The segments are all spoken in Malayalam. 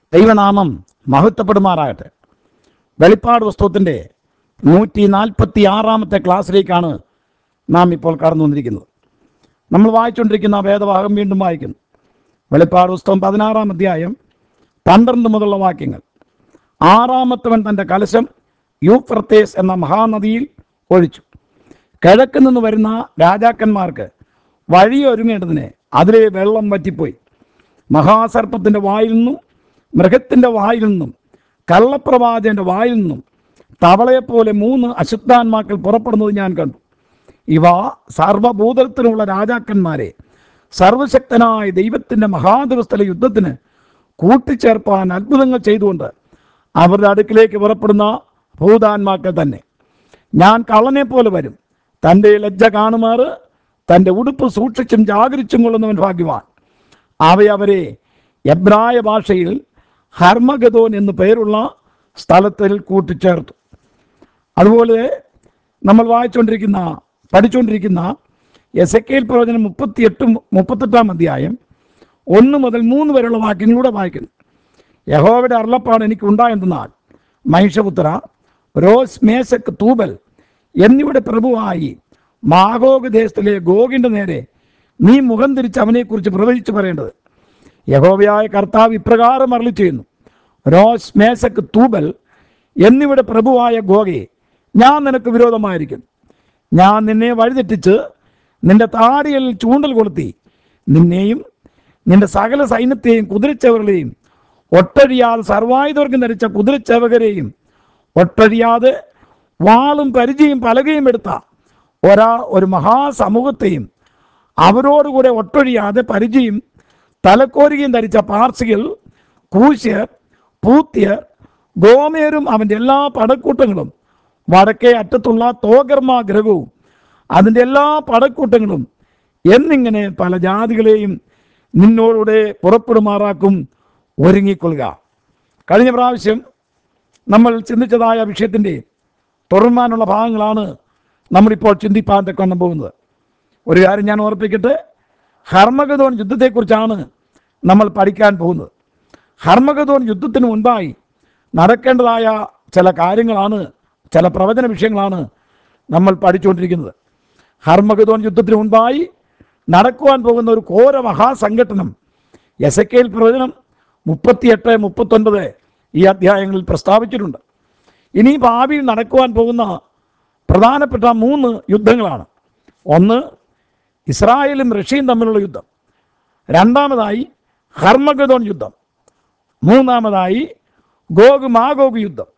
ദൈവനാമം മഹത്വപ്പെടുമാറാകട്ടെ വെളിപ്പാട് പുസ്തകത്തിൻ്റെ നൂറ്റി നാൽപ്പത്തി ആറാമത്തെ ക്ലാസ്സിലേക്കാണ് നാം ഇപ്പോൾ കടന്നു വന്നിരിക്കുന്നത് നമ്മൾ വായിച്ചുകൊണ്ടിരിക്കുന്ന വേദഭാഗം വീണ്ടും വായിക്കുന്നു വെളിപ്പാട് പുസ്തകം പതിനാറാം അധ്യായം പന്ത്രണ്ട് മുതലുള്ള വാക്യങ്ങൾ ആറാമത്തവൻ തൻ്റെ കലശം യൂഫ്രത്തേസ് എന്ന മഹാനദിയിൽ ഒഴിച്ചു കിഴക്ക് നിന്ന് വരുന്ന രാജാക്കന്മാർക്ക് വഴിയൊരുങ്ങേണ്ടതിന് അതിലെ വെള്ളം വറ്റിപ്പോയി മഹാസർപ്പത്തിൻ്റെ വായിൽ നിന്നും മൃഗത്തിൻ്റെ വായിൽ നിന്നും കള്ളപ്രവാചകൻ്റെ വായിൽ നിന്നും തവളയെപ്പോലെ മൂന്ന് അശുദ്ധാത്മാക്കൾ പുറപ്പെടുന്നത് ഞാൻ കണ്ടു ഇവ സർവഭൂതത്തിലുള്ള രാജാക്കന്മാരെ സർവശക്തനായ ദൈവത്തിൻ്റെ മഹാദിവസത്തിലെ യുദ്ധത്തിന് കൂട്ടിച്ചേർപ്പാൻ അത്ഭുതങ്ങൾ ചെയ്തുകൊണ്ട് അവരുടെ അടുക്കിലേക്ക് പുറപ്പെടുന്ന ഭൂതാന്മാക്കൾ തന്നെ ഞാൻ കള്ളനെ പോലെ വരും തൻ്റെ ലജ്ജ കാണുമാറ് തൻ്റെ ഉടുപ്പ് സൂക്ഷിച്ചും ജാഗരിച്ചും കൊള്ളുന്നവൻ ഭാഗ്യവാൻ അവയവരെ എബ്രായ ഭാഷയിൽ ഹർമഗതോൻ എന്ന് പേരുള്ള സ്ഥലത്തിൽ കൂട്ടിച്ചേർത്തു അതുപോലെ നമ്മൾ വായിച്ചുകൊണ്ടിരിക്കുന്ന പഠിച്ചുകൊണ്ടിരിക്കുന്ന എസ് എ കെയിൽ പ്രവചനം മുപ്പത്തിയെട്ട് മുപ്പത്തെട്ടാം അധ്യായം ഒന്ന് മുതൽ മൂന്ന് വരെയുള്ള വാക്യങ്ങളിലൂടെ വായിക്കുന്നു യഹോവയുടെ അരുളപ്പാട് എനിക്ക് ഉണ്ടായെന്നാൽ മഹിഷപുത്ര റോസ് മേശക്ക് തൂബൽ എന്നിവിടെ പ്രഭുവായി മാഗോഗ് ദേശത്തിലെ ഗോഗിൻ്റെ നേരെ നീ മുഖം തിരിച്ച് അവനെക്കുറിച്ച് പ്രവചിച്ചു പറയേണ്ടത് യഹോവയായ കർത്താവ് ഇപ്രകാരം അരളി ചെയ്യുന്നു റോസ് മേശക്ക് തൂബൽ എന്നിവിടെ പ്രഭുവായ ഗോഗയെ ഞാൻ നിനക്ക് വിരോധമായിരിക്കും ഞാൻ നിന്നെ വഴിതെറ്റിച്ച് നിന്റെ താടിയിൽ ചൂണ്ടൽ കൊളുത്തി നിന്നെയും നിന്റെ സകല സൈന്യത്തെയും കുതിരച്ചവകളെയും ഒട്ടഴിയാതെ സർവായുധവർഗം ധരിച്ച കുതിരച്ചവകരെയും ഒട്ടഴിയാതെ വാളും പരിചയും പലകയും എടുത്ത ഒരാ ഒരു മഹാസമൂഹത്തെയും അവരോടുകൂടെ ഒട്ടൊഴിയാതെ പരിചയും തലക്കോരുകയും ധരിച്ച പാർസികൾ കൂശ്യർ പൂത്യർ ഗോമേരും അവൻ്റെ എല്ലാ പടക്കൂട്ടങ്ങളും വടക്കേ അറ്റത്തുള്ള തോകർമ്മ ഗ്രഹവും അതിൻ്റെ എല്ലാ പടക്കൂട്ടങ്ങളും എന്നിങ്ങനെ പല ജാതികളെയും നിന്നോടുകൂടെ പുറപ്പെടുമാറാക്കും ഒരുങ്ങിക്കൊള്ളുക കഴിഞ്ഞ പ്രാവശ്യം നമ്മൾ ചിന്തിച്ചതായ വിഷയത്തിൻ്റെ തുടർമാനുള്ള ഭാഗങ്ങളാണ് നമ്മളിപ്പോൾ ചിന്തിപ്പാൻ തക്കൊണ്ണം പോകുന്നത് ഒരു കാര്യം ഞാൻ ഓർപ്പിക്കട്ടെ ഹർമഗതോൻ യുദ്ധത്തെക്കുറിച്ചാണ് നമ്മൾ പഠിക്കാൻ പോകുന്നത് ഹർമഗതോൻ യുദ്ധത്തിന് മുൻപായി നടക്കേണ്ടതായ ചില കാര്യങ്ങളാണ് ചില പ്രവചന വിഷയങ്ങളാണ് നമ്മൾ പഠിച്ചുകൊണ്ടിരിക്കുന്നത് ഹർമഗതോൻ യുദ്ധത്തിന് മുൻപായി നടക്കുവാൻ പോകുന്ന ഒരു ഘോര മഹാസംഘടനം എസ് എ കെയിൽ പ്രവചനം മുപ്പത്തിയെട്ട് മുപ്പത്തൊൻപത് ഈ അധ്യായങ്ങളിൽ പ്രസ്താവിച്ചിട്ടുണ്ട് ഇനി ഭാവിയിൽ നടക്കുവാൻ പോകുന്ന പ്രധാനപ്പെട്ട മൂന്ന് യുദ്ധങ്ങളാണ് ഒന്ന് ഇസ്രായേലും റഷ്യയും തമ്മിലുള്ള യുദ്ധം രണ്ടാമതായി ഹർമഗതോൺ യുദ്ധം മൂന്നാമതായി ഗോഗ് മാഗോഗ് യുദ്ധം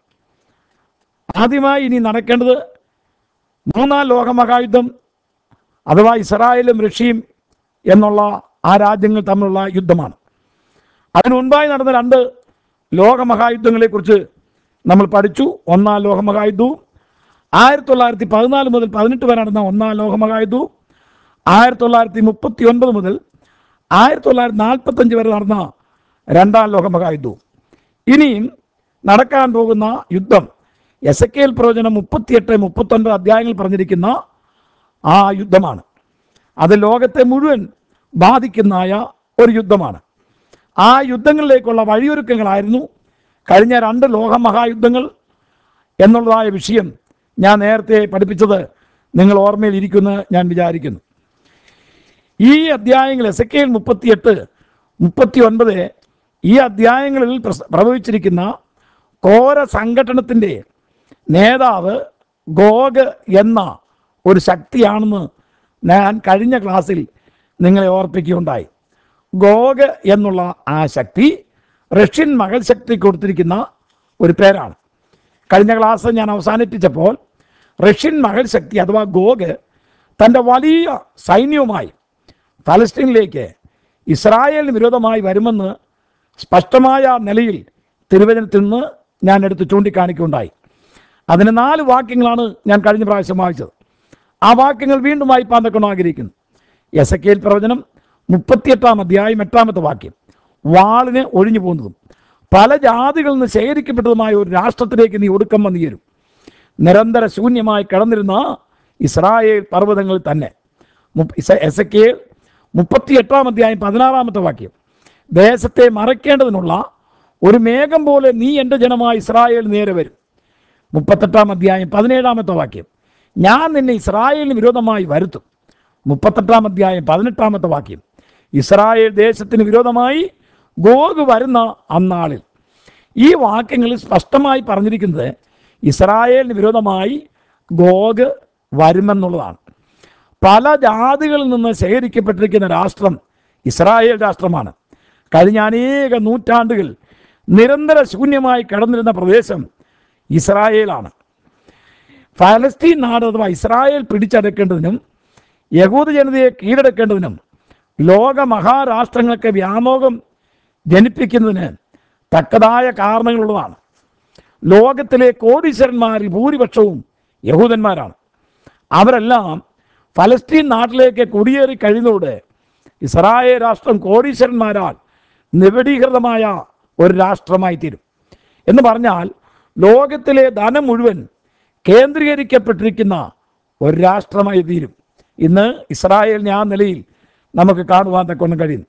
ആദ്യമായി ഇനി നടക്കേണ്ടത് മൂന്നാം ലോകമഹായുദ്ധം അഥവാ ഇസ്രായേലും റഷ്യയും എന്നുള്ള ആ രാജ്യങ്ങൾ തമ്മിലുള്ള യുദ്ധമാണ് അതിനു മുൻപായി നടന്ന രണ്ട് ലോകമഹായുദ്ധങ്ങളെക്കുറിച്ച് നമ്മൾ പഠിച്ചു ഒന്നാം ലോകമഹായുദ്ധവും ആയിരത്തി തൊള്ളായിരത്തി പതിനാല് മുതൽ പതിനെട്ട് വരെ നടന്ന ഒന്നാം ലോകമഹായുദ്ധവും ആയിരത്തി തൊള്ളായിരത്തി മുപ്പത്തി ഒൻപത് മുതൽ ആയിരത്തി തൊള്ളായിരത്തി നാൽപ്പത്തഞ്ച് വരെ നടന്ന രണ്ടാം ലോകമഹായുദ്ധവും ഇനിയും നടക്കാൻ പോകുന്ന യുദ്ധം എസ് എ കെൽ പ്രവചനം മുപ്പത്തിയെട്ട് മുപ്പത്തൊൻപത് അധ്യായങ്ങൾ പറഞ്ഞിരിക്കുന്ന ആ യുദ്ധമാണ് അത് ലോകത്തെ മുഴുവൻ ബാധിക്കുന്നതായ ഒരു യുദ്ധമാണ് ആ യുദ്ധങ്ങളിലേക്കുള്ള വഴിയൊരുക്കങ്ങളായിരുന്നു കഴിഞ്ഞ രണ്ട് ലോകമഹായുദ്ധങ്ങൾ എന്നുള്ളതായ വിഷയം ഞാൻ നേരത്തെ പഠിപ്പിച്ചത് നിങ്ങൾ ഓർമ്മയിൽ ഇരിക്കുമെന്ന് ഞാൻ വിചാരിക്കുന്നു ഈ അധ്യായങ്ങൾ എസ് എ കെയിൽ മുപ്പത്തിയെട്ട് മുപ്പത്തി ഒൻപത് ഈ അധ്യായങ്ങളിൽ പ്രസ- പ്രവചിച്ചിരിക്കുന്ന ഘോര സംഘടനത്തിൻ്റെ നേതാവ് ഗോഗ് എന്ന ഒരു ശക്തിയാണെന്ന് ഞാൻ കഴിഞ്ഞ ക്ലാസ്സിൽ നിങ്ങളെ ഓർപ്പിക്കുകയുണ്ടായി ഗോഗ് എന്നുള്ള ആ ശക്തി റഷ്യൻ മകൾ ശക്തി കൊടുത്തിരിക്കുന്ന ഒരു പേരാണ് കഴിഞ്ഞ ക്ലാസ് ഞാൻ അവസാനിപ്പിച്ചപ്പോൾ റഷ്യൻ മകൾ ശക്തി അഥവാ ഗോഗ് തൻ്റെ വലിയ സൈന്യവുമായി ഫലസ്തീനിലേക്ക് ഇസ്രായേലിന് വിരോധമായി വരുമെന്ന് സ്പഷ്ടമായ നിലയിൽ തിരുവചനത്തിൽ നിന്ന് ഞാൻ എടുത്ത് ചൂണ്ടിക്കാണിക്കുകയുണ്ടായി അതിന് നാല് വാക്യങ്ങളാണ് ഞാൻ കഴിഞ്ഞ പ്രാവശ്യം വായിച്ചത് ആ വാക്യങ്ങൾ വീണ്ടും വായിപ്പാൻ തക്കണം ആഗ്രഹിക്കുന്നു എസ് എ കെയിൽ പ്രവചനം മുപ്പത്തിയെട്ടാം അധ്യായം എട്ടാമത്തെ വാക്യം വാളിന് ഒഴിഞ്ഞു പോകുന്നതും പല ജാതികളിൽ നിന്ന് ശേഖരിക്കപ്പെട്ടതുമായ ഒരു രാഷ്ട്രത്തിലേക്ക് നീ ഒടുക്കം വന്നു ചേരും നിരന്തര ശൂന്യമായി കിടന്നിരുന്ന ഇസ്രായേൽ പർവ്വതങ്ങളിൽ തന്നെ എസ് എ കെ മുപ്പത്തി എട്ടാം അധ്യായം പതിനാറാമത്തെ വാക്യം ദേശത്തെ മറയ്ക്കേണ്ടതിനുള്ള ഒരു മേഘം പോലെ നീ എൻ്റെ ജനമായ ഇസ്രായേൽ നേരെ വരും മുപ്പത്തെട്ടാം അധ്യായം പതിനേഴാമത്തെ വാക്യം ഞാൻ നിന്നെ ഇസ്രായേലിന് വിരോധമായി വരുത്തും മുപ്പത്തെട്ടാം അധ്യായം പതിനെട്ടാമത്തെ വാക്യം ഇസ്രായേൽ ദേശത്തിന് വിരോധമായി ഗോഗ് വരുന്ന അന്നാളിൽ ഈ വാക്യങ്ങളിൽ സ്പഷ്ടമായി പറഞ്ഞിരിക്കുന്നത് ഇസ്രായേലിന് വിരോധമായി ഗോഗ് വരുമെന്നുള്ളതാണ് പല ജാതികളിൽ നിന്ന് ശേഖരിക്കപ്പെട്ടിരിക്കുന്ന രാഷ്ട്രം ഇസ്രായേൽ രാഷ്ട്രമാണ് കഴിഞ്ഞ അനേക നൂറ്റാണ്ടുകൾ നിരന്തര ശൂന്യമായി കിടന്നിരുന്ന പ്രദേശം ഇസ്രായേലാണ് ഫലസ്തീൻ നാട് അഥവാ ഇസ്രായേൽ പിടിച്ചടക്കേണ്ടതിനും യഹൂദ ജനതയെ കീഴടക്കേണ്ടതിനും ലോക മഹാരാഷ്ട്രങ്ങൾക്ക് വ്യാമോഹം ജനിപ്പിക്കുന്നതിന് തക്കതായ കാരണങ്ങളുള്ളതാണ് ലോകത്തിലെ കോടീശ്വരന്മാരിൽ ഭൂരിപക്ഷവും യഹൂദന്മാരാണ് അവരെല്ലാം ഫലസ്തീൻ നാട്ടിലേക്ക് കുടിയേറി കഴിയുന്നതോടെ ഇസ്രായേൽ രാഷ്ട്രം കോടീശ്വരന്മാരാൽ നിപടീകൃതമായ ഒരു രാഷ്ട്രമായി തീരും എന്ന് പറഞ്ഞാൽ ലോകത്തിലെ ധനം മുഴുവൻ കേന്ദ്രീകരിക്കപ്പെട്ടിരിക്കുന്ന ഒരു രാഷ്ട്രമായി തീരും ഇന്ന് ഇസ്രായേലിനെ ആ നിലയിൽ നമുക്ക് കാണുവാൻ തക്കൊന്നും കഴിയുന്നു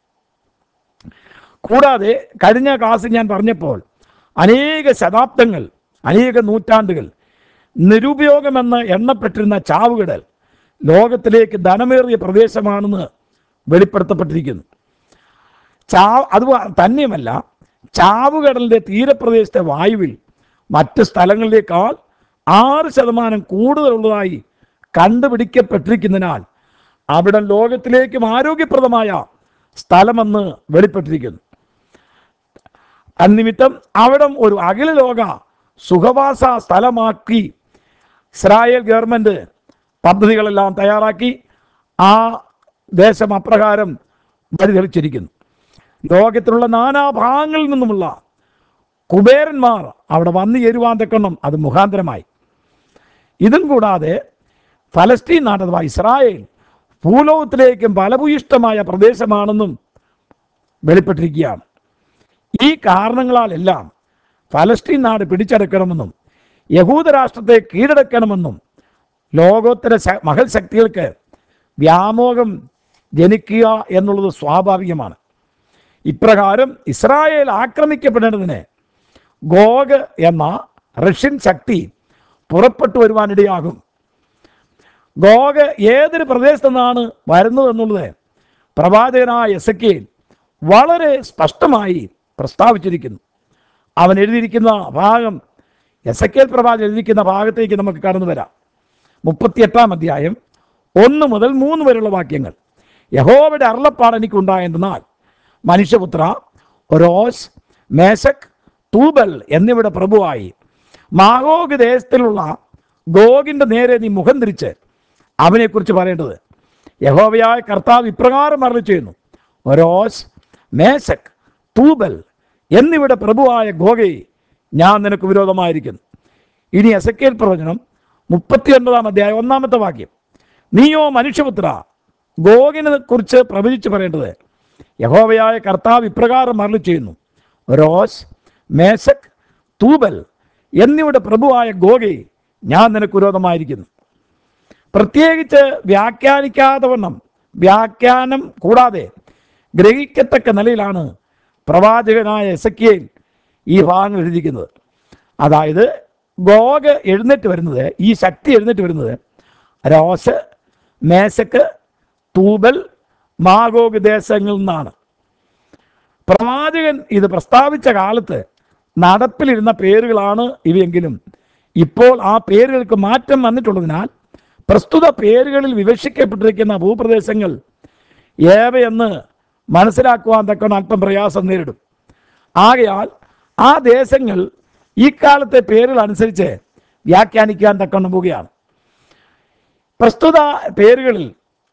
കൂടാതെ കഴിഞ്ഞ ക്ലാസ്സിൽ ഞാൻ പറഞ്ഞപ്പോൾ അനേക ശതാബ്ദങ്ങൾ അനേക നൂറ്റാണ്ടുകൾ നിരുപയോഗമെന്ന് എണ്ണപ്പെട്ടിരുന്ന ചാവുകടൽ ലോകത്തിലേക്ക് ധനമേറിയ പ്രദേശമാണെന്ന് വെളിപ്പെടുത്തപ്പെട്ടിരിക്കുന്നു ചാ അത് തന്നെയുമല്ല ചാവുകടലിൻ്റെ തീരപ്രദേശത്തെ വായുവിൽ മറ്റ് സ്ഥലങ്ങളിലേക്കാൾ ആറ് ശതമാനം കൂടുതലുള്ളതായി കണ്ടുപിടിക്കപ്പെട്ടിരിക്കുന്നതിനാൽ അവിടെ ലോകത്തിലേക്കും ആരോഗ്യപ്രദമായ സ്ഥലമെന്ന് വെളിപ്പെട്ടിരിക്കുന്നു തന്നിമിത്തം അവിടം ഒരു അഖില ലോക സുഖവാസ സ്ഥലമാക്കി ഇസ്രായേൽ ഗവൺമെൻറ് പദ്ധതികളെല്ലാം തയ്യാറാക്കി ആ ദേശം അപ്രകാരം വഴിതെളിച്ചിരിക്കുന്നു ലോകത്തിലുള്ള നാനാഭാഗങ്ങളിൽ നിന്നുമുള്ള കുബേരന്മാർ അവിടെ വന്നു ചേരുവാൻ തക്കണം അത് മുഖാന്തരമായി ഇതും കൂടാതെ ഫലസ്തീൻ നാട് അഥവാ ഇസ്രായേൽ ഭൂലോകത്തിലേക്കും ഫലഭൂയിഷ്ടമായ പ്രദേശമാണെന്നും വെളിപ്പെട്ടിരിക്കുകയാണ് ഈ കാരണങ്ങളാലെല്ലാം ഫലസ്തീൻ നാട് പിടിച്ചെടുക്കണമെന്നും യഹൂദരാഷ്ട്രത്തെ കീഴടക്കണമെന്നും ലോകോത്തര ശ- മഹൽ ശക്തികൾക്ക് വ്യാമോഹം ജനിക്കുക എന്നുള്ളത് സ്വാഭാവികമാണ് ഇപ്രകാരം ഇസ്രായേൽ ആക്രമിക്കപ്പെടേണ്ടതിന് ഗോഗ് എന്ന റഷ്യൻ ശക്തി പുറപ്പെട്ടു വരുവാനിടയാകും ഗോഗ് ഏതൊരു പ്രദേശത്തു നിന്നാണ് വരുന്നത് എന്നുള്ളത് പ്രവാചകനായ എസക്കേൽ വളരെ സ്പഷ്ടമായി പ്രസ്താവിച്ചിരിക്കുന്നു അവൻ എഴുതിയിരിക്കുന്ന ഭാഗം എസക്കേൽ പ്രവാചകൻ എഴുതിയിരിക്കുന്ന ഭാഗത്തേക്ക് നമുക്ക് കടന്നു വരാം മുപ്പത്തിയെട്ടാം അധ്യായം ഒന്ന് മുതൽ മൂന്ന് വരെയുള്ള വാക്യങ്ങൾ യഹോവയുടെ അരുളപ്പാട് എനിക്കുണ്ടായെന്നാൽ മനുഷ്യപുത്ര ഒരോസ് മേശക് തൂബൽ എന്നിവയുടെ പ്രഭുവായി മാഗോഗ് ദേശത്തിലുള്ള ഗോഗിന്റെ നേരെ നീ മുഖം തിരിച്ച് അവനെക്കുറിച്ച് പറയേണ്ടത് യഹോവയായ കർത്താവ് ഇപ്രകാരം അരളി ചെയ്യുന്നു ഒരോസ് മേശക് തൂബൽ എന്നിവിടെ പ്രഭുവായ ഗോഗയെ ഞാൻ നിനക്ക് വിരോധമായിരിക്കുന്നു ഇനി എസക്കേൽ പ്രവചനം മുപ്പത്തി ഒൻപതാം അധ്യായം ഒന്നാമത്തെ വാക്യം നീയോ മനുഷ്യപുത്ര ഗോഗിനെ കുറിച്ച് പ്രവചിച്ച് പറയേണ്ടത് യഹോവയായ കർത്താവ് ഇപ്രകാരം അരളി ചെയ്യുന്നു റോസ് മേശക് തൂബൽ എന്നിവയുടെ പ്രഭുവായ ഗോഗെ ഞാൻ നിനക്ക് വിരോധമായിരിക്കുന്നു പ്രത്യേകിച്ച് വ്യാഖ്യാനിക്കാതെ വണ്ണം വ്യാഖ്യാനം കൂടാതെ ഗ്രഹിക്കത്തക്ക നിലയിലാണ് പ്രവാചകനായ എസക്കിയേൽ ഈ ഭാഗങ്ങൾ എഴുതിയിരിക്കുന്നത് അതായത് ഗോഗ് എഴുന്നേറ്റ് വരുന്നത് ഈ ശക്തി എഴുന്നേറ്റ് വരുന്നത് രോസ് മേശക്ക് തൂബൽ മാഗോഗ് ദേശങ്ങളിൽ നിന്നാണ് പ്രവാചകൻ ഇത് പ്രസ്താവിച്ച കാലത്ത് നടപ്പിലിരുന്ന പേരുകളാണ് ഇവയെങ്കിലും ഇപ്പോൾ ആ പേരുകൾക്ക് മാറ്റം വന്നിട്ടുള്ളതിനാൽ പ്രസ്തുത പേരുകളിൽ വിവക്ഷിക്കപ്പെട്ടിരിക്കുന്ന ഭൂപ്രദേശങ്ങൾ ഏവയെന്ന് മനസ്സിലാക്കുവാൻ തക്കവണ്ണം അല്പം പ്രയാസം നേരിടും ആകയാൽ ആ ദേശങ്ങൾ ഈ കാലത്തെ പേരുകൾ അനുസരിച്ച് വ്യാഖ്യാനിക്കാൻ തക്കവണ്ണം പോവുകയാണ് പ്രസ്തുത പേരുകളിൽ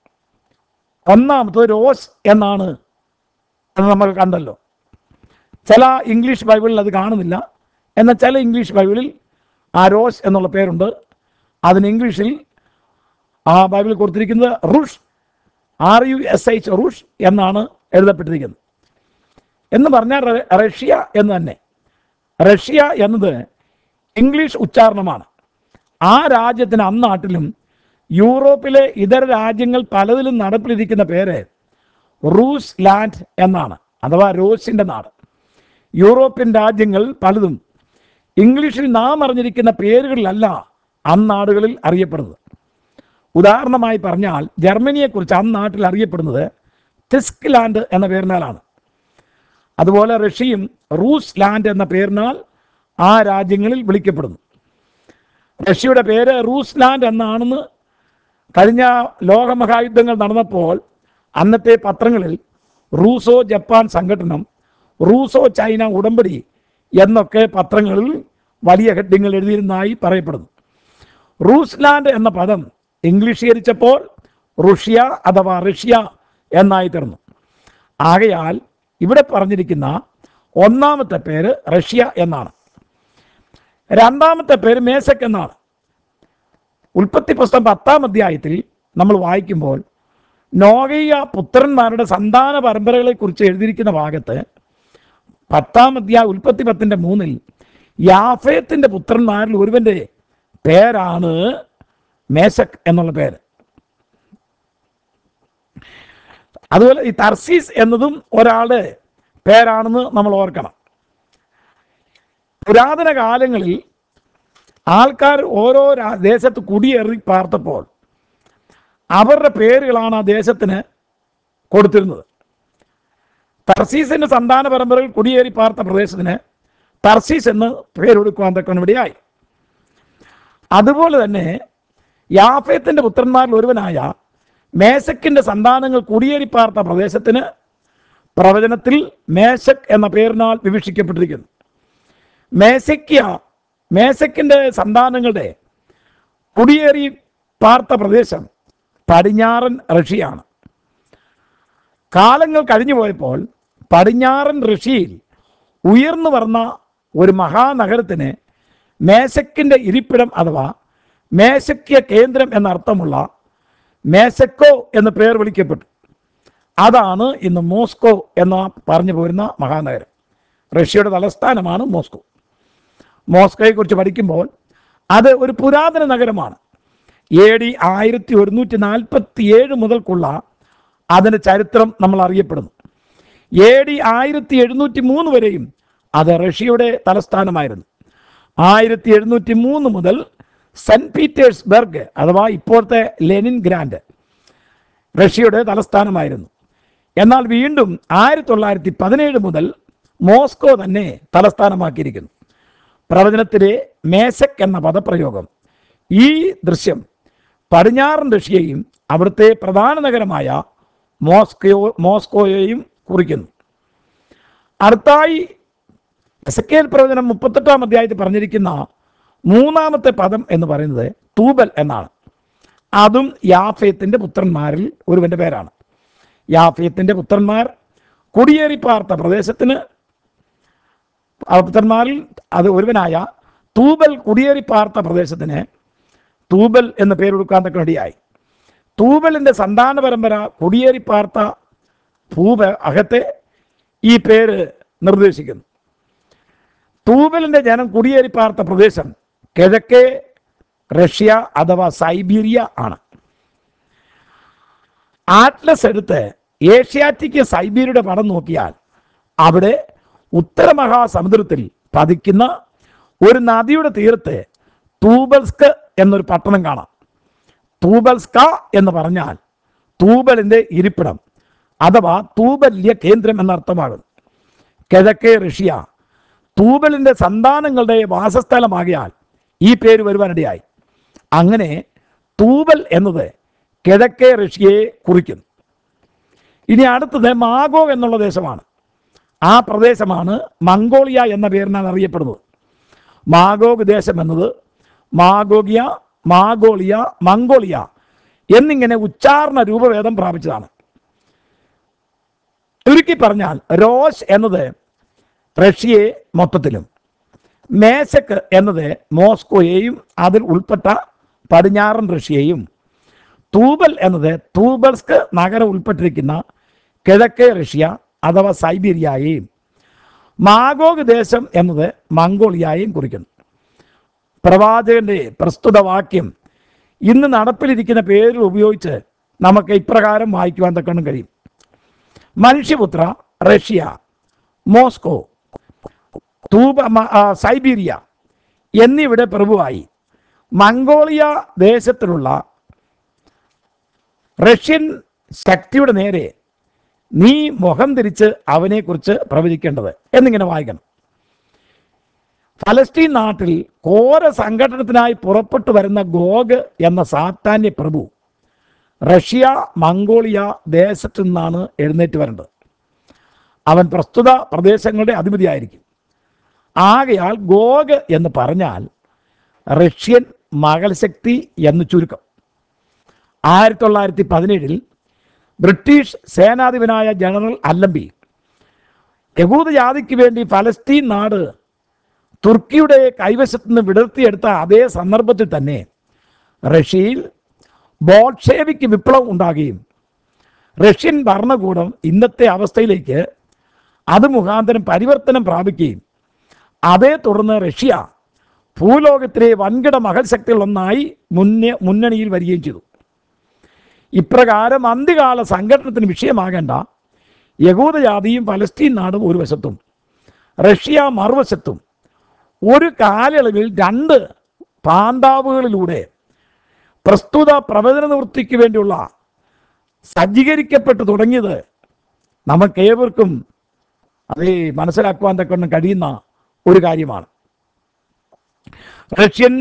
ഒന്നാമത് റോസ് എന്നാണ് അത് നമ്മൾ കണ്ടല്ലോ ചില ഇംഗ്ലീഷ് ബൈബിളിൽ അത് കാണുന്നില്ല എന്നാൽ ചില ഇംഗ്ലീഷ് ബൈബിളിൽ ആ റോസ് എന്നുള്ള പേരുണ്ട് അതിന് ഇംഗ്ലീഷിൽ ആ ബൈബിളിൽ കൊടുത്തിരിക്കുന്നത് Rosh R U S H Rosh എന്നാണ് എഴുതപ്പെട്ടിരിക്കുന്നത് എന്ന് പറഞ്ഞാൽ റ- റഷ്യ എന്ന് തന്നെ റഷ്യ എന്നത് ഇംഗ്ലീഷ് ഉച്ചാരണമാണ് ആ രാജ്യത്തിന് അന്നാട്ടിലും യൂറോപ്പിലെ ഇതര രാജ്യങ്ങൾ പലതിലും നടപ്പിലിരിക്കുന്ന പേര് റൂസ് ലാൻഡ് എന്നാണ് അഥവാ റോസിൻ്റെ നാട് യൂറോപ്യൻ രാജ്യങ്ങൾ പലതും ഇംഗ്ലീഷിൽ നാം അറിഞ്ഞിരിക്കുന്ന പേരുകളിലല്ല അന്നാടുകളിൽ അറിയപ്പെടുന്നത് ഉദാഹരണമായി പറഞ്ഞാൽ ജർമ്മനിയെക്കുറിച്ച് അന്നാട്ടിൽ അറിയപ്പെടുന്നത് തിസ്ക് ലാൻഡ് എന്ന പേരിനാലാണ് അതുപോലെ റഷ്യയും റൂസ് ലാൻഡ് എന്ന പേരിനാൽ ആ രാജ്യങ്ങളിൽ വിളിക്കപ്പെടുന്നു റഷ്യയുടെ പേര് റൂസ് ലാൻഡ് എന്നാണെന്ന് കഴിഞ്ഞ ലോകമഹായുദ്ധങ്ങൾ നടന്നപ്പോൾ അന്നത്തെ പത്രങ്ങളിൽ റൂസോ ജപ്പാൻ സംഘടനം റൂസോ ചൈന ഉടമ്പടി എന്നൊക്കെ പത്രങ്ങളിൽ വലിയ ഹെഡിങ്ങൾ എഴുതിയിരുന്നതായി പറയപ്പെടുന്നു റൂസ്ലാൻഡ് എന്ന പദം ഇംഗ്ലീഷീകരിച്ചപ്പോൾ റുഷ്യ അഥവാ റഷ്യ എന്നായി തീർന്നു ആകയാൽ ഇവിടെ പറഞ്ഞിരിക്കുന്ന ഒന്നാമത്തെ പേര് റഷ്യ എന്നാണ് രണ്ടാമത്തെ പേര് മേസക് എന്നാണ് ഉൽപ്പത്തി പുസ്തകം പത്താം അധ്യായത്തിൽ നമ്മൾ വായിക്കുമ്പോൾ നോഗയ്യ പുത്രന്മാരുടെ സന്താന പരമ്പരകളെ കുറിച്ച് എഴുതിയിരിക്കുന്ന ഭാഗത്ത് പത്താം അധ്യായ ഉൽപ്പത്തി പത്തിന്റെ മൂന്നിൽ യാഫേത്തിന്റെ പുത്രന്മാരിൽ ഒരുവന്റെ പേരാണ് മേശക് എന്നുള്ള പേര് അതുപോലെ ഈ തർസീസ് എന്നതും ഒരാളുടെ പേരാണെന്ന് നമ്മൾ ഓർക്കണം പുരാതന കാലങ്ങളിൽ ആൾക്കാർ ഓരോ രാ- ദേശത്ത് കുടിയേറി പാർത്തപ്പോൾ അവരുടെ പേരുകളാണ് ആ ദേശത്തിന് കൊടുത്തിരുന്നത് തർസീസിന്റെ സന്താന പരമ്പരകൾ കുടിയേറി പാർത്ത പ്രദേശത്തിന് തർസീസ് എന്ന് പേരെടുക്കുവാൻ തക്കണം ഇവിടെയായി അതുപോലെ തന്നെ യാഫേത്തിന്റെ പുത്രന്മാരിൽ ഒരുവനായ മേശക്കിന്റെ സന്താനങ്ങൾ കുടിയേറി പാർത്ത പ്രദേശത്തിന് പ്രവചനത്തിൽ മേശക് എന്ന പേരിനാൽ വിവക്ഷിക്കപ്പെട്ടിരിക്കുന്നു മേശയ്ക്ക മേശക്കിന്റെ സന്താനങ്ങളുടെ കുടിയേറി പാർത്ത പ്രദേശം പടിഞ്ഞാറൻ റഷ്യയാണ് കാലങ്ങൾ കഴിഞ്ഞു പോയപ്പോൾ പടിഞ്ഞാറൻ റഷ്യയിൽ ഉയർന്നു വന്ന ഒരു മഹാനഗരത്തിന് മേശക്കിൻ്റെ ഇരിപ്പിടം അഥവാ മേശക്യ കേന്ദ്രം എന്നർത്ഥമുള്ള മേശക്കോ എന്ന് പേർ വിളിക്കപ്പെട്ടു അതാണ് ഇന്ന് മോസ്കോ എന്ന് പറഞ്ഞു പോരുന്ന മഹാനഗരം റഷ്യയുടെ തലസ്ഥാനമാണ് മോസ്കോ മോസ്കോയെക്കുറിച്ച് പഠിക്കുമ്പോൾ അത് ഒരു പുരാതന നഗരമാണ് എ ഡി ആയിരത്തി ഒരുന്നൂറ്റി നാൽപ്പത്തി ഏഴ് മുതൽക്കുള്ള അതിൻ്റെ ചരിത്രം നമ്മൾ അറിയപ്പെടുന്നു എ ഡി ആയിരത്തി എഴുന്നൂറ്റി മൂന്ന് വരെയും അത് റഷ്യയുടെ തലസ്ഥാനമായിരുന്നു ആയിരത്തി എഴുന്നൂറ്റി മൂന്ന് മുതൽ സെൻറ്റ് പീറ്റേഴ്സ്ബർഗ് അഥവാ ഇപ്പോഴത്തെ ലെനിൻ ഗ്രാൻഡ് റഷ്യയുടെ തലസ്ഥാനമായിരുന്നു എന്നാൽ വീണ്ടും ആയിരത്തി തൊള്ളായിരത്തി പതിനേഴ് മുതൽ മോസ്കോ തന്നെ തലസ്ഥാനമാക്കിയിരിക്കുന്നു പ്രവചനത്തിലെ മേശക് എന്ന പദപ്രയോഗം ഈ ദൃശ്യം പടിഞ്ഞാറൻ റഷ്യയെയും അവിടുത്തെ പ്രധാന നഗരമായ മോസ്കോ മോസ്കോയെയും കുറിക്കുന്നു അടുത്തായി എസക്കേൽ പ്രവചനം മുപ്പത്തെട്ടാം അധ്യായത്തിൽ പറഞ്ഞിരിക്കുന്ന മൂന്നാമത്തെ പദം എന്ന് പറയുന്നത് തൂബൽ എന്നാണ് അതും യാഫേത്തിന്റെ പുത്രന്മാരിൽ ഒരുവന്റെ പേരാണ് യാഫേത്തിന്റെ പുത്രന്മാർ കുടിയേറി പാർത്ത പ്രദേശത്തിന് ആ പുത്രന്മാരിൽ അത് ഒരുവനായ തൂബൽ കുടിയേറി പാർത്ത പ്രദേശത്തിന് തൂബൽ എന്ന പേരെടുക്കാൻ തക്ക ഇടയായി തൂബലിന്റെ സന്താന പരമ്പര കുടിയേറി പാർത്ത ഭൂപ അകത്തെ ഈ പേര് നിർദ്ദേശിക്കുന്നു തൂബലിന്റെ ജനം കുടിയേറി പാർത്ത പ്രദേശം കിഴക്കേ റഷ്യ അഥവാ സൈബീരിയ ആണ് ആറ്റ്ലസ് എടുത്ത് ഏഷ്യാറ്റിക് സൈബീരിയയുടെ പടം നോക്കിയാൽ അവിടെ ഉത്തരമഹാസമുദ്രത്തിൽ പതിക്കുന്ന ഒരു നദിയുടെ തീരത്ത് തൂബൽസ്ക് എന്നൊരു പട്ടണം കാണാം തൂബൽസ്ക എന്ന് പറഞ്ഞാൽ തൂബലിന്റെ ഇരിപ്പിടം അഥവാ തൂബല്യ കേന്ദ്രം എന്നർത്ഥമാകുന്നു കിഴക്കേ റഷ്യ തൂബലിന്റെ സന്താനങ്ങളുടെ വാസസ്ഥലമാകിയാൽ ഈ പേര് വരുവാനിടയായി അങ്ങനെ തൂബൽ എന്നത് കിഴക്കേ റഷ്യയെ കുറിക്കുന്നു ഇനി അടുത്തത് മാഗോ എന്നുള്ള ദേശമാണ് ആ പ്രദേശമാണ് മംഗോളിയ എന്ന പേരിനാൽ അറിയപ്പെടുന്നത് മാഗോഗ് ദേശം എന്നത് മാഗോഗിയ മാഗോളിയ മംഗോളിയ എന്നിങ്ങനെ ഉച്ചാരണ രൂപഭേദം പ്രാപിച്ചതാണ് ചുരുക്കി പറഞ്ഞാൽ റോഷ് എന്നത് റഷ്യയെ മൊത്തത്തിലും മേശക്ക് എന്നത് മോസ്കോയെയും അതിൽ ഉൾപ്പെട്ട പടിഞ്ഞാറൻ റഷ്യയെയും തൂബൽ എന്നത് തൂബൽസ്ക് നഗരം ഉൾപ്പെട്ടിരിക്കുന്ന കിഴക്കേ റഷ്യ അഥവാ സൈബീരിയയെയും മാഗോഗ് ദേശം എന്നത് മംഗോളിയയെയും കുറിക്കുന്നു പ്രവാചകന്റെ പ്രസ്തുത വാക്യം ഇന്ന് നടപ്പിലിരിക്കുന്ന പേരുകൾ ഉപയോഗിച്ച് നമുക്ക് ഇപ്രകാരം വായിക്കുവാൻ തക്കണം കഴിയും മനുഷ്യപുത്ര റഷ്യ മോസ്കോ തൂബ മ- ആ, സൈബീരിയ എന്നിവിടെ പ്രഭുവായി മംഗോളിയ ദേശത്തിലുള്ള റഷ്യൻ ശക്തിയുടെ നേരെ നീ മുഖം തിരിച്ച് അവനെക്കുറിച്ച് പ്രവചിക്കേണ്ടത് എന്നിങ്ങനെ വായിക്കണം ഫലസ്തീൻ നാട്ടിൽ ഘോര സംഘടനത്തിനായി പുറപ്പെട്ടു വരുന്ന ഗോഗ് എന്ന സാത്താന്യ പ്രഭു റഷ്യ മംഗോളിയ ദേശത്തു നിന്നാണ് എഴുന്നേറ്റ് വരേണ്ടത് അവൻ പ്രസ്തുത പ്രദേശങ്ങളുടെ അധിപതിയായിരിക്കും ആകയാൽ ഗോഗ് എന്ന് പറഞ്ഞാൽ റഷ്യൻ മകൾശക്തി എന്ന് ചുരുക്കം ആയിരത്തി തൊള്ളായിരത്തി പതിനേഴിൽ ബ്രിട്ടീഷ് സേനാധിപനായ ജനറൽ അല്ലംബി യഹൂദ ജാതിക്ക് വേണ്ടി ഫലസ്തീൻ നാട് തുർക്കിയുടെ കൈവശത്ത് നിന്ന് വിടർത്തിയെടുത്ത അതേ സന്ദർഭത്തിൽ തന്നെ റഷ്യയിൽ ബോൾഷേവിക്ക് വിപ്ലവം ഉണ്ടാകുകയും റഷ്യൻ ഭരണകൂടം ഇന്നത്തെ അവസ്ഥയിലേക്ക് അത് മുഖാന്തരം പരിവർത്തനം പ്രാപിക്കുകയും അതേ തുടർന്ന് റഷ്യ ഭൂലോകത്തിലെ വൻകിട മഹൽ ശക്തികളൊന്നായി മുന്നേ മുന്നണിയിൽ വരികയും ചെയ്തു ഇപ്രകാരം അന്ത്യകാല സംഘടനത്തിന് വിഷയമാകേണ്ട യഹൂദജാതിയും പലസ്തീൻ നാടും ഒരു വശത്തും റഷ്യ മറുവശത്തും ഒരു കാലയളവിൽ രണ്ട് പാന്താവുകളിലൂടെ പ്രസ്തുത പ്രവചന നിവൃത്തിക്ക് വേണ്ടിയുള്ള സജ്ജീകരിക്കപ്പെട്ടു തുടങ്ങിയത് നമുക്കേവർക്കും അത് മനസ്സിലാക്കുവാൻ തക്കൊണ്ട് കഴിയുന്ന ഒരു കാര്യമാണ് റഷ്യൻ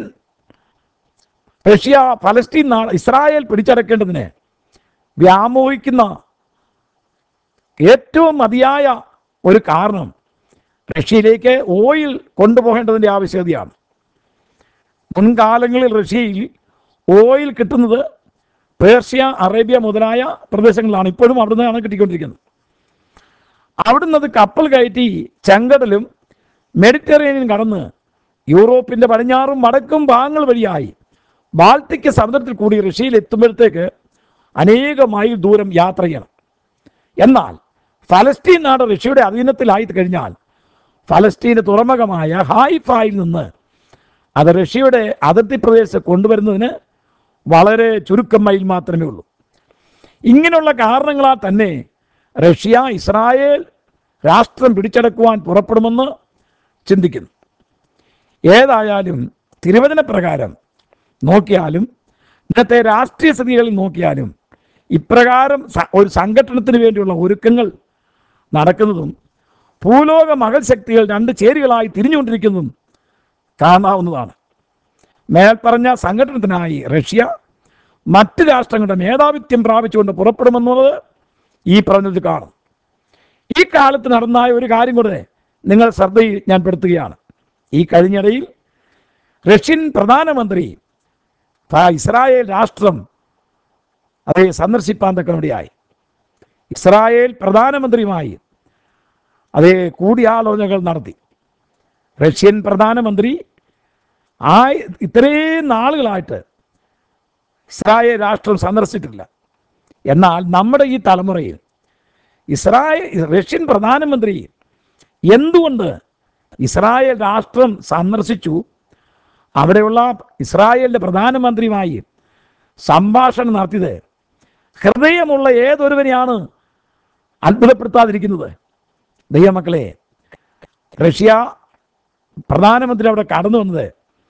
റഷ്യ ഫലസ്തീൻ നാട് ഇസ്രായേൽ പിടിച്ചടക്കേണ്ടതിന് വ്യാമോഹിക്കുന്ന ഏറ്റവും മതിയായ ഒരു കാരണം റഷ്യയിലേക്ക് ഓയിൽ കൊണ്ടുപോകേണ്ടതിൻ്റെ ആവശ്യകതയാണ് മുൻകാലങ്ങളിൽ റഷ്യയിൽ ഓയിൽ കിട്ടുന്നത് പേർഷ്യ അറേബ്യ മുതലായ പ്രദേശങ്ങളിലാണ് ഇപ്പോഴും അവിടെ നിന്നാണ് കിട്ടിക്കൊണ്ടിരിക്കുന്നത് അവിടുന്ന് അത് കപ്പൽ കയറ്റി ചെങ്കടലും മെഡിറ്ററേനിയൻ കടന്ന് യൂറോപ്പിൻ്റെ പടിഞ്ഞാറും വടക്കും ഭാഗങ്ങൾ വഴിയായി ബാൾട്ടിക് സമുദ്രത്തിൽ കൂടി റഷ്യയിൽ എത്തുമ്പോഴത്തേക്ക് അനേക മൈൽ ദൂരം യാത്ര ചെയ്യണം എന്നാൽ ഫലസ്തീൻ നാട് റഷ്യയുടെ അധീനത്തിലായി കഴിഞ്ഞാൽ ഫലസ്തീന് തുറമുഖമായ ഹായിഫായിൽ നിന്ന് അത് റഷ്യയുടെ അതിർത്തി പ്രദേശത്ത് കൊണ്ടുവരുന്നതിന് വളരെ ചുരുക്കം മൈൽ മാത്രമേ ഉള്ളൂ ഇങ്ങനെയുള്ള കാരണങ്ങളാൽ തന്നെ റഷ്യ ഇസ്രായേൽ രാഷ്ട്രം പിടിച്ചടക്കുവാൻ പുറപ്പെടുമെന്ന് ചിന്തിക്കുന്നു ഏതായാലും തിരുവചന പ്രകാരം നോക്കിയാലും ഇന്നത്തെ രാഷ്ട്രീയ സ്ഥിതികളിൽ നോക്കിയാലും ഇപ്രകാരം സ- ഒരു സംഘടനത്തിന് വേണ്ടിയുള്ള ഒരുക്കങ്ങൾ നടക്കുന്നതും ഭൂലോക മകൾ ശക്തികൾ രണ്ട് ചേരികളായി തിരിഞ്ഞുകൊണ്ടിരിക്കുന്നതും കാണാവുന്നതാണ് മേൽപ്പറഞ്ഞ സംഘടനത്തിനായി റഷ്യ മറ്റ് രാഷ്ട്രങ്ങളുടെ മേധാവിത്യം പ്രാപിച്ചുകൊണ്ട് പുറപ്പെടുമെന്നത് ഈ പറഞ്ഞത് കാണും ഈ കാലത്ത് നടന്നായ ഒരു കാര്യം കൂടെ നിങ്ങൾ ശ്രദ്ധയിൽ ഞാൻ പെടുത്തുകയാണ് ഈ കഴിഞ്ഞിടയിൽ റഷ്യൻ പ്രധാനമന്ത്രി ഫ- ഇസ്രായേൽ രാഷ്ട്രം அதை സന്ദർശിപ്പാൻ തക്കനോടെയായി ഇസ്രായേൽ പ്രധാനമന്ത്രിയുമായി അതേ കൂടിയാലോചനകൾ നടത്തി റഷ്യൻ പ്രധാനമന്ത്രി ആ ഇത്രയും നാളുകളായിട്ട് ഇസ്രായേൽ രാഷ്ട്രം സന്ദർശിച്ചിട്ടില്ല എന്നാൽ നമ്മുടെ ഈ തലമുറയിൽ ഇസ്രായേൽ റഷ്യൻ പ്രധാനമന്ത്രി എന്തുകൊണ്ട് ഇസ്രായേൽ രാഷ്ട്രം സന്ദർശിച്ചു അവിടെയുള്ള ഇസ്രായേലിൻ്റെ പ്രധാനമന്ത്രിയുമായി സംഭാഷണം നടത്തിയത് ഹൃദയമുള്ള ഏതൊരുവനെയാണ് അത്ഭുതപ്പെടുത്താതിരിക്കുന്നത് ദൈവമക്കളെ റഷ്യ പ്രധാനമന്ത്രി അവിടെ കടന്നു വന്നത്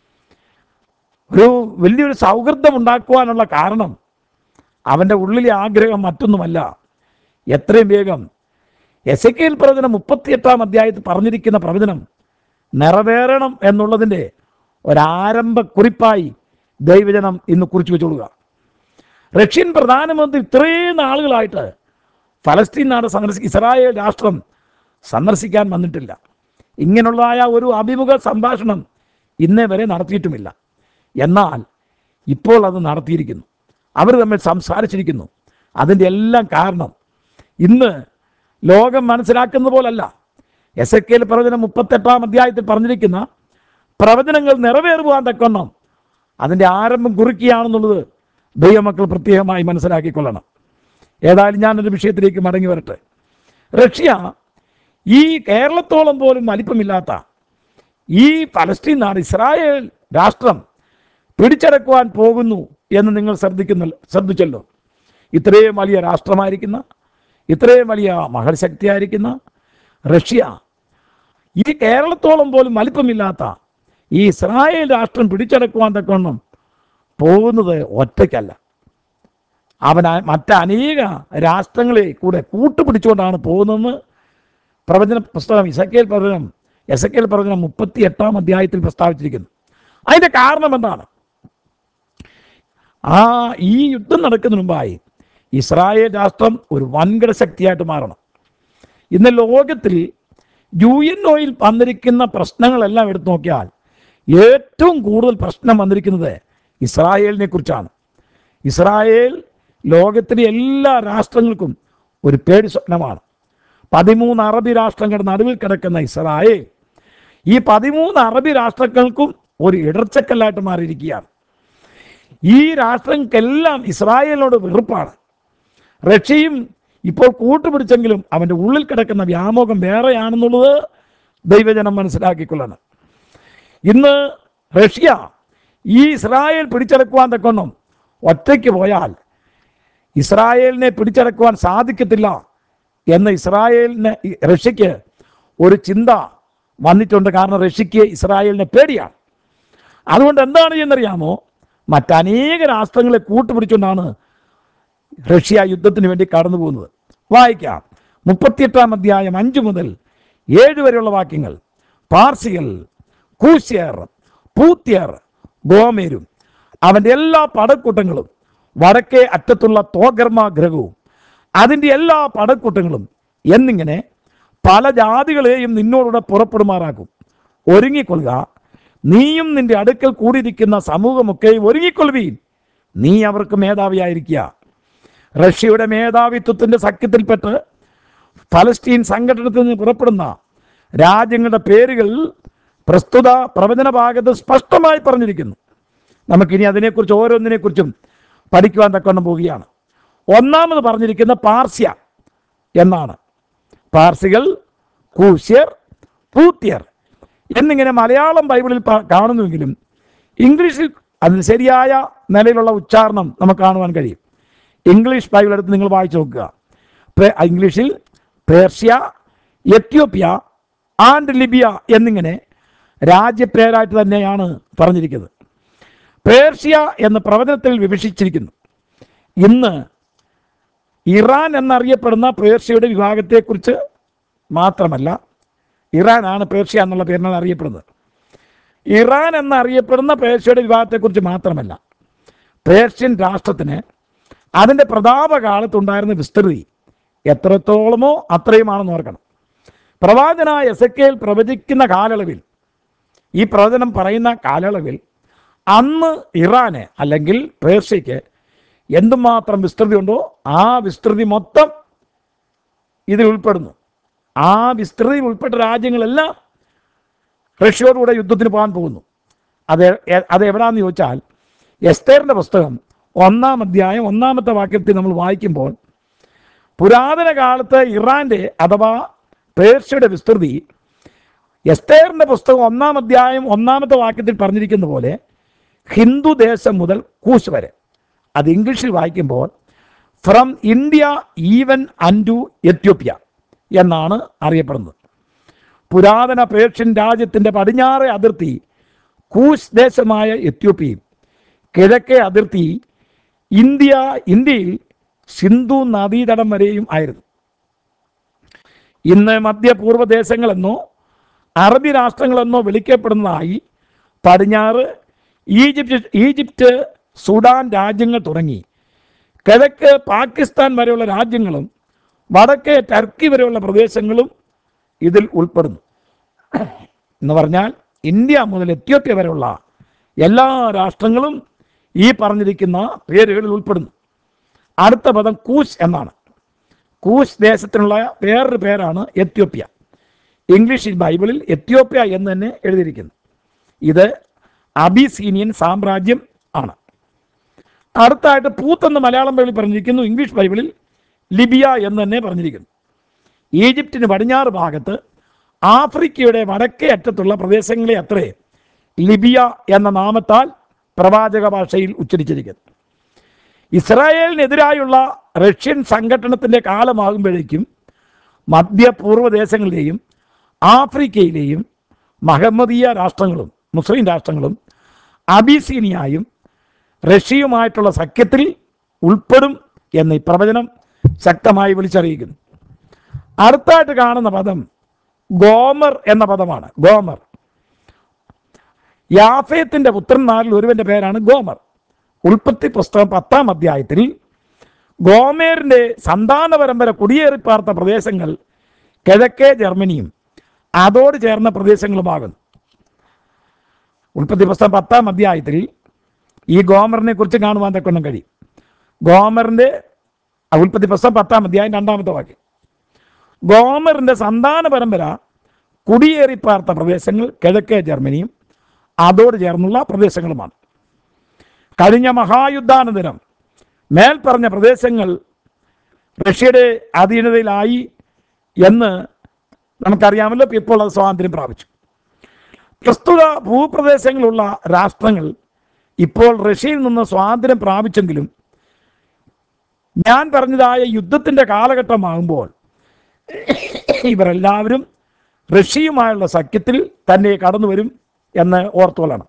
ഒരു വലിയൊരു സൗഹൃദം ഉണ്ടാക്കുവാനുള്ള കാരണം അവൻ്റെ ഉള്ളിലെ ആഗ്രഹം മറ്റൊന്നുമല്ല എത്രയും വേഗം എസ് എ കെയിൽ പ്രവചനം മുപ്പത്തിയെട്ടാം അധ്യായത്തിൽ പറഞ്ഞിരിക്കുന്ന പ്രവചനം നിറവേറണം എന്നുള്ളതിൻ്റെ ഒരാരംഭ കുറിപ്പായി ദൈവജനം ഇന്ന് കുറിച്ചു വെച്ചോളുക റഷ്യൻ പ്രധാനമന്ത്രി ഇത്രയും നാളുകളായിട്ട് ഫലസ്തീൻ നാട് സന്ദർശി ഇസ്രായേൽ രാഷ്ട്രം സന്ദർശിക്കാൻ വന്നിട്ടില്ല ഇങ്ങനെയുള്ളതായ ഒരു അഭിമുഖ സംഭാഷണം ഇന്നേ വരെ നടത്തിയിട്ടുമില്ല എന്നാൽ ഇപ്പോൾ അത് നടത്തിയിരിക്കുന്നു അവർ തമ്മിൽ സംസാരിച്ചിരിക്കുന്നു അതിൻ്റെ എല്ലാം കാരണം ഇന്ന് ലോകം മനസ്സിലാക്കുന്ന പോലല്ല എസ് എ കെയിൽ പ്രവചനം മുപ്പത്തെട്ടാം അധ്യായത്തിൽ പറഞ്ഞിരിക്കുന്ന പ്രവചനങ്ങൾ നിറവേറുവാൻ തക്കൊണ്ണം അതിൻ്റെ ആരംഭം കുറിക്കുകയാണെന്നുള്ളത് ദൈവമക്കൾ പ്രത്യേകമായി മനസ്സിലാക്കിക്കൊള്ളണം ഏതായാലും ഞാനൊരു വിഷയത്തിലേക്ക് മടങ്ങി വരട്ടെ റഷ്യ ഈ കേരളത്തോളം പോലും വലിപ്പമില്ലാത്ത ഈ പലസ്തീൻ നാട് ഇസ്രായേൽ രാഷ്ട്രം പിടിച്ചടക്കുവാൻ പോകുന്നു എന്ന് നിങ്ങൾ ശ്രദ്ധിക്കുന്നല്ലോ ശ്രദ്ധിച്ചല്ലോ ഇത്രയും വലിയ രാഷ്ട്രമായിരിക്കുന്ന ഇത്രയും വലിയ മഹർശക്തിയായിരിക്കുന്ന റഷ്യ ഈ കേരളത്തോളം പോലും വലിപ്പമില്ലാത്ത ഈ ഇസ്രായേൽ രാഷ്ട്രം പിടിച്ചടക്കുവാൻ തക്കവണ്ണം പോകുന്നത് ഒറ്റയ്ക്കല്ല അവൻ ആ- മറ്റനേക രാഷ്ട്രങ്ങളെ കൂടെ കൂട്ടുപിടിച്ചുകൊണ്ടാണ് പോകുന്നതെന്ന് പ്രവചന പുസ്തകം ഇസക്കേൽ പ്രവചനം എസക്കേൽ പ്രവചനം മുപ്പത്തി എട്ടാം അധ്യായത്തിൽ പ്രസ്താവിച്ചിരിക്കുന്നു അതിൻ്റെ കാരണം എന്താണ് ആ ഈ യുദ്ധം നടക്കുന്നതിന് മുമ്പായി ഇസ്രായേൽ രാഷ്ട്രം ഒരു വൻകിട ശക്തിയായിട്ട് മാറണം ഇന്ന് ലോകത്തിൽ യു എൻ ഒയിൽ വന്നിരിക്കുന്ന പ്രശ്നങ്ങളെല്ലാം എടുത്തു നോക്കിയാൽ ഏറ്റവും കൂടുതൽ പ്രശ്നം വന്നിരിക്കുന്നത് ഇസ്രായേലിനെ കുറിച്ചാണ് ഇസ്രായേൽ ലോകത്തിലെ എല്ലാ രാഷ്ട്രങ്ങൾക്കും ഒരു പേടി സ്വപ്നമാണ് പതിമൂന്ന് അറബി രാഷ്ട്രങ്ങളുടെ നടുവിൽ കിടക്കുന്ന ഇസ്രായേൽ ഈ പതിമൂന്ന് അറബി രാഷ്ട്രങ്ങൾക്കും ഒരു ഇടർച്ചക്കല്ലായിട്ട് മാറിയിരിക്കുകയാണ് ഈ രാഷ്ട്രങ്ങൾക്കെല്ലാം ഇസ്രായേലിനോട് വെറുപ്പാണ് റഷ്യയും ഇപ്പോൾ കൂട്ടുപിടിച്ചെങ്കിലും അവൻ്റെ ഉള്ളിൽ കിടക്കുന്ന വ്യാമോഹം വേറെയാണെന്നുള്ളത് ദൈവജനം മനസ്സിലാക്കിക്കൊള്ളണം ഇന്ന് റഷ്യ ഈ ഇസ്രായേൽ പിടിച്ചെടുക്കുവാൻ തക്കൊന്നും ഒറ്റയ്ക്ക് പോയാൽ ഇസ്രായേലിനെ പിടിച്ചടക്കുവാൻ സാധിക്കത്തില്ല എന്ന് ഇസ്രായേലിന് ഈ റഷ്യക്ക് ഒരു ചിന്ത വന്നിട്ടുണ്ട് കാരണം റഷ്യക്ക് ഇസ്രായേലിനെ പേടിയാണ് അതുകൊണ്ട് എന്താണ് ചെയ്യുന്നറിയാമോ മറ്റനേക രാഷ്ട്രങ്ങളെ കൂട്ടുപിടിച്ചുകൊണ്ടാണ് റഷ്യ യുദ്ധത്തിന് വേണ്ടി കടന്നു പോകുന്നത് വായിക്കാം മുപ്പത്തിയെട്ടാം അധ്യായം അഞ്ച് മുതൽ ഏഴ് വരെയുള്ള വാക്യങ്ങൾ പാർസികൾ കൂശ്യർ പൂത്യർ ഗോമേരും അവൻ്റെ എല്ലാ പടക്കൂട്ടങ്ങളും വടക്കേ അറ്റത്തുള്ള തോഗർമ ഗ്രഹവും അതിൻ്റെ എല്ലാ പടക്കൂട്ടങ്ങളും എന്നിങ്ങനെ പല ജാതികളെയും നിന്നോടുകൂടെ പുറപ്പെടുമാറാക്കും ഒരുങ്ങിക്കൊള്ളുക നീയും നിന്റെ അടുക്കൽ കൂടിയിരിക്കുന്ന സമൂഹമൊക്കെ ഒരുങ്ങിക്കൊള്ളുവീൻ നീ അവർക്ക് മേധാവിയായിരിക്കുക റഷ്യയുടെ മേധാവിത്വത്തിൻ്റെ സഖ്യത്തിൽപ്പെട്ട് ഫലസ്തീൻ സംഘടനത്തിൽ നിന്ന് പുറപ്പെടുന്ന രാജ്യങ്ങളുടെ പേരുകൾ പ്രസ്തുത പ്രവചന ഭാഗത്ത് സ്പഷ്ടമായി പറഞ്ഞിരിക്കുന്നു നമുക്കിനി അതിനെക്കുറിച്ച് ഓരോന്നിനെക്കുറിച്ചും പഠിക്കുവാൻ തക്കൊണ്ട് പോവുകയാണ് ഒന്നാമത് പറഞ്ഞിരിക്കുന്ന പാർസ്യ എന്നാണ് പാർസികൾ കൂശ്യർ പൂത്യർ എന്നിങ്ങനെ മലയാളം ബൈബിളിൽ പ- കാണുന്നുവെങ്കിലും ഇംഗ്ലീഷിൽ അതിന് ശരിയായ നിലയിലുള്ള ഉച്ചാരണം നമുക്ക് കാണുവാൻ കഴിയും ഇംഗ്ലീഷ് ബൈബിൾ എടുത്ത് നിങ്ങൾ വായിച്ചു നോക്കുക പേ- ഇംഗ്ലീഷിൽ പേർഷ്യ എത്യോപ്യ ആൻഡ് ലിബിയ എന്നിങ്ങനെ രാജ്യപ്പേരായിട്ട് തന്നെയാണ് പറഞ്ഞിരിക്കുന്നത് പേർഷ്യ എന്ന പ്രവചനത്തിൽ വിഭജിച്ചിരിക്കുന്നു ഇന്ന് ഇറാൻ എന്നറിയപ്പെടുന്ന പേർഷ്യയുടെ വിഭാഗത്തെക്കുറിച്ച് മാത്രമല്ല ഇറാനാണ് പേർഷ്യ എന്നുള്ള പേരിനാൽ അറിയപ്പെടുന്നത് ഇറാൻ എന്നറിയപ്പെടുന്ന പേർഷ്യയുടെ വിഭാഗത്തെക്കുറിച്ച് മാത്രമല്ല പേർഷ്യൻ രാഷ്ട്രത്തിന് അതിൻ്റെ പ്രതാപകാലത്തുണ്ടായിരുന്ന വിസ്തൃതി എത്രത്തോളമോ അത്രയുമാണെന്ന് ഓർക്കണം പ്രവാചനായ എസക്കേൽ പ്രവചിക്കുന്ന കാലയളവിൽ ഈ പ്രവചനം പറയുന്ന കാലയളവിൽ അന്ന് ഇറാന് അല്ലെങ്കിൽ പേർഷ്യയ്ക്ക് എന്തുമാത്രം വിസ്തൃതി ഉണ്ടോ ആ വിസ്തൃതി മൊത്തം ഇതിൽ ഉൾപ്പെടുന്നു ആ വിസ്തൃതിയിൽ ഉൾപ്പെട്ട രാജ്യങ്ങളെല്ലാം റഷ്യയോടുകൂടെ യുദ്ധത്തിന് പോകാൻ പോകുന്നു അത് എ- അത് എവിടാന്ന് ചോദിച്ചാൽ എസ്തേറിൻ്റെ പുസ്തകം ഒന്നാം അധ്യായം ഒന്നാമത്തെ വാക്യത്തിൽ നമ്മൾ വായിക്കുമ്പോൾ പുരാതന കാലത്ത് ഇറാൻ്റെ അഥവാ പേർഷ്യയുടെ വിസ്തൃതി എസ്തേറിൻ്റെ പുസ്തകം ഒന്നാം അധ്യായം ഒന്നാമത്തെ വാക്യത്തിൽ പറഞ്ഞിരിക്കുന്ന പോലെ ഹിന്ദു ദേശം മുതൽ കൂശ് വരെ അത് ഇംഗ്ലീഷിൽ വായിക്കുമ്പോൾ from India even unto Ethiopia എന്നാണ് അറിയപ്പെടുന്നത് പുരാതന പേർഷ്യൻ രാജ്യത്തിൻ്റെ പടിഞ്ഞാറെ അതിർത്തി കൂശ് ദേശമായ എത്യോപ്യയും കിഴക്കേ അതിർത്തി ഇന്ത്യ ഇന്ത്യയിൽ സിന്ധു നദീതടം വരെയും ആയിരുന്നു ഇന്ന് മധ്യപൂർവ്വ ദേശങ്ങളെന്നോ അറബി രാഷ്ട്രങ്ങളെന്നോ വിളിക്കപ്പെടുന്നതായി പടിഞ്ഞാറ് ഈജിപ്റ്റ് ഈജിപ്റ്റ് സുഡാൻ രാജ്യങ്ങൾ തുടങ്ങി കിഴക്ക് പാകിസ്ഥാൻ വരെയുള്ള രാജ്യങ്ങളും വടക്ക് ടർക്കി വരെയുള്ള പ്രദേശങ്ങളും ഇതിൽ ഉൾപ്പെടുന്നു എന്ന് പറഞ്ഞാൽ ഇന്ത്യ മുതൽ എത്യോപ്യ വരെയുള്ള എല്ലാ രാഷ്ട്രങ്ങളും ഈ പറഞ്ഞിരിക്കുന്ന പേരുകളിൽ ഉൾപ്പെടുന്നു അടുത്ത പദം കൂശ് എന്നാണ് കൂശ് ദേശത്തിനുള്ള വേറൊരു പേരാണ് എത്യോപ്യ ഇംഗ്ലീഷിൽ ബൈബിളിൽ എത്യോപ്യ എന്ന് തന്നെ എഴുതിയിരിക്കുന്നു ഇത് അബിസീനിയൻ സാമ്രാജ്യം ആണ് അടുത്തായിട്ട് പൂത്തെന്ന് മലയാളം ബൈബിളിൽ പറഞ്ഞിരിക്കുന്നു ഇംഗ്ലീഷ് ബൈബിളിൽ ലിബിയ എന്ന് തന്നെ പറഞ്ഞിരിക്കുന്നു ഈജിപ്തിന് പടിഞ്ഞാറ് ഭാഗത്ത് ആഫ്രിക്കയുടെ വടക്കേ അറ്റത്തുള്ള പ്രദേശങ്ങളെ അത്രേ ലിബിയ എന്ന നാമത്താൽ പ്രവാചക ഭാഷയിൽ ഉച്ചരിച്ചിരിക്കുന്നു ഇസ്രായേലിനെതിരായുള്ള റഷ്യൻ സംഘടനത്തിൻ്റെ കാലമാകുമ്പോഴേക്കും മധ്യപൂർവ്വ ദേശങ്ങളിലെയും ആഫ്രിക്കയിലെയും മഹമ്മദീയ രാഷ്ട്രങ്ങളും മുസ്ലിം രാഷ്ട്രങ്ങളും അബീസീനിയായും റഷ്യയുമായിട്ടുള്ള സഖ്യത്തിൽ ഉൾപ്പെടും എന്ന ഈ പ്രവചനം ശക്തമായി വിളിച്ചറിയിക്കുന്നു അടുത്തായിട്ട് കാണുന്ന പദം ഗോമർ എന്ന പദമാണ് ഗോമർ യാഫേത്തിന്റെ പുത്രന്മാരിൽ ഒരുവന്റെ പേരാണ് ഗോമർ ഉൽപ്പത്തി പുസ്തകം പത്താം അധ്യായത്തിൽ ഗോമേറിന്റെ സന്താന പരമ്പര കുടിയേറിപ്പാർത്ത പ്രദേശങ്ങൾ കിഴക്കേ ജർമ്മനിയും അതോട് ചേർന്ന പ്രദേശങ്ങളുമാകുന്നു ഉൽപ്പത്തി പുസ്തകം പത്താം അധ്യായത്തിൽ ഈ ഗോമറിനെ കുറിച്ച് കാണുവാൻ തക്കൊന്നും കഴിയും ഗോമറിന്റെ ആ, ഉൽപ്പത്തി പുസ്തകം പത്താം അധ്യായം രണ്ടാമത്തെ വാക്യം ഗോമറിന്റെ സന്താന പരമ്പര കുടിയേറിപ്പാർത്ത പ്രദേശങ്ങൾ കിഴക്കേ ജർമ്മനിയും അതോട് ചേർന്നുള്ള പ്രദേശങ്ങളുമാണ് കഴിഞ്ഞ മഹായുദ്ധാനന്തരം മേൽ പറഞ്ഞ പ്രദേശങ്ങൾ റഷ്യയുടെ അധീനതയിലായി എന്ന് നമുക്കറിയാമല്ലോ ഇപ്പോൾ അത് സ്വാതന്ത്ര്യം പ്രാപിച്ചു പ്രസ്തുത ഭൂപ്രദേശങ്ങളുള്ള രാഷ്ട്രങ്ങൾ ഇപ്പോൾ റഷ്യയിൽ നിന്ന് സ്വാതന്ത്ര്യം പ്രാപിച്ചെങ്കിലും ഞാൻ പറഞ്ഞതായ യുദ്ധത്തിൻ്റെ കാലഘട്ടമാകുമ്പോൾ ഇവരെല്ലാവരും റഷ്യയുമായുള്ള സഖ്യത്തിൽ തന്നെ കടന്നു വരും എന്ന് ഓർത്തുകൊള്ളണം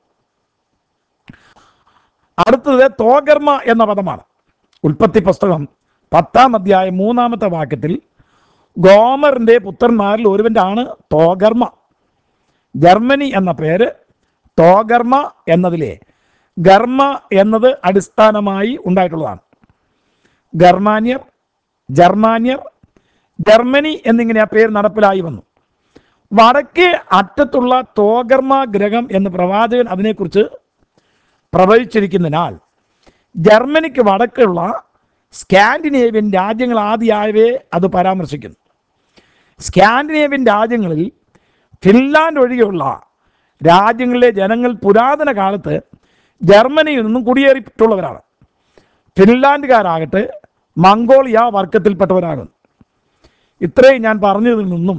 അടുത്തത് തോഗർമ എന്ന പദമാണ് ഉൽപ്പത്തി പുസ്തകം പത്താം അധ്യായം മൂന്നാമത്തെ വാക്യത്തിൽ ഗോമറിൻ്റെ പുത്രന്മാരിൽ ഒരുവൻ്റെ ആണ് തോഗർമ ജർമ്മനി എന്ന പേര് തോഗർമ എന്നതിലെ ഗർമ്മ എന്നത് അടിസ്ഥാനമായി ഉണ്ടായിട്ടുള്ളതാണ് ഗർമാന്യർ ജർമാന്യർ ജർമ്മനി എന്നിങ്ങനെ ആ പേര് നടപ്പിലായി വന്നു വടക്കേ അറ്റത്തുള്ള തോഗർമ ഗ്രഹം എന്ന് പ്രവാചകൻ അതിനെക്കുറിച്ച് പ്രവചിച്ചിരിക്കുന്നതിനാൽ ജർമ്മനിക്ക് വടക്കുള്ള സ്കാൻഡിനേവ്യൻ രാജ്യങ്ങൾ ആദ്യമായവയെ അത് പരാമർശിക്കുന്നു സ്കാൻഡിനേവ്യൻ രാജ്യങ്ങളിൽ ഫിൻലാൻഡ് ഒഴികെയുള്ള രാജ്യങ്ങളിലെ ജനങ്ങൾ പുരാതന കാലത്ത് ജർമ്മനിയിൽ നിന്നും കുടിയേറിയിട്ടുള്ളവരാണ് ഫിൻലാൻഡുകാരാകട്ടെ മംഗോളിയ വർഗത്തിൽപ്പെട്ടവരാകുന്നു ഇത്രയും ഞാൻ പറഞ്ഞതിൽ നിന്നും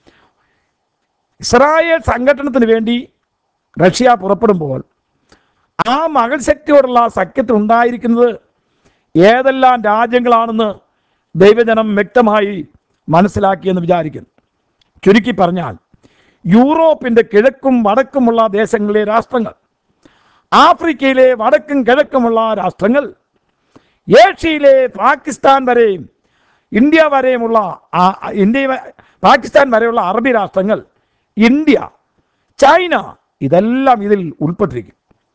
ഇസ്രായേൽ സംഘടനത്തിന് വേണ്ടി റഷ്യ പുറപ്പെടുമ്പോൾ ആ മകൾ ശക്തിയോടുള്ള സഖ്യത്തിൽ ഉണ്ടായിരിക്കുന്നത് ഏതെല്ലാം രാജ്യങ്ങളാണെന്ന് ദൈവജനം വ്യക്തമായി മനസ്സിലാക്കിയെന്ന് വിചാരിക്കുന്നു ചുരുക്കി പറഞ്ഞാൽ യൂറോപ്പിൻ്റെ കിഴക്കും വടക്കുമുള്ള ദേശങ്ങളിലെ രാഷ്ട്രങ്ങൾ ആഫ്രിക്കയിലെ വടക്കും കിഴക്കുമുള്ള രാഷ്ട്രങ്ങൾ ഏഷ്യയിലെ പാകിസ്ഥാൻ വരെയും ഇന്ത്യ വരെയുമുള്ള ആ- ആ- ഇന്ത്യ വ- പാകിസ്ഥാൻ വരെയുള്ള അറബി രാഷ്ട്രങ്ങൾ ഇന്ത്യ ചൈന ഇതെല്ലാം ഇതിൽ ഉൾപ്പെട്ടിരിക്കും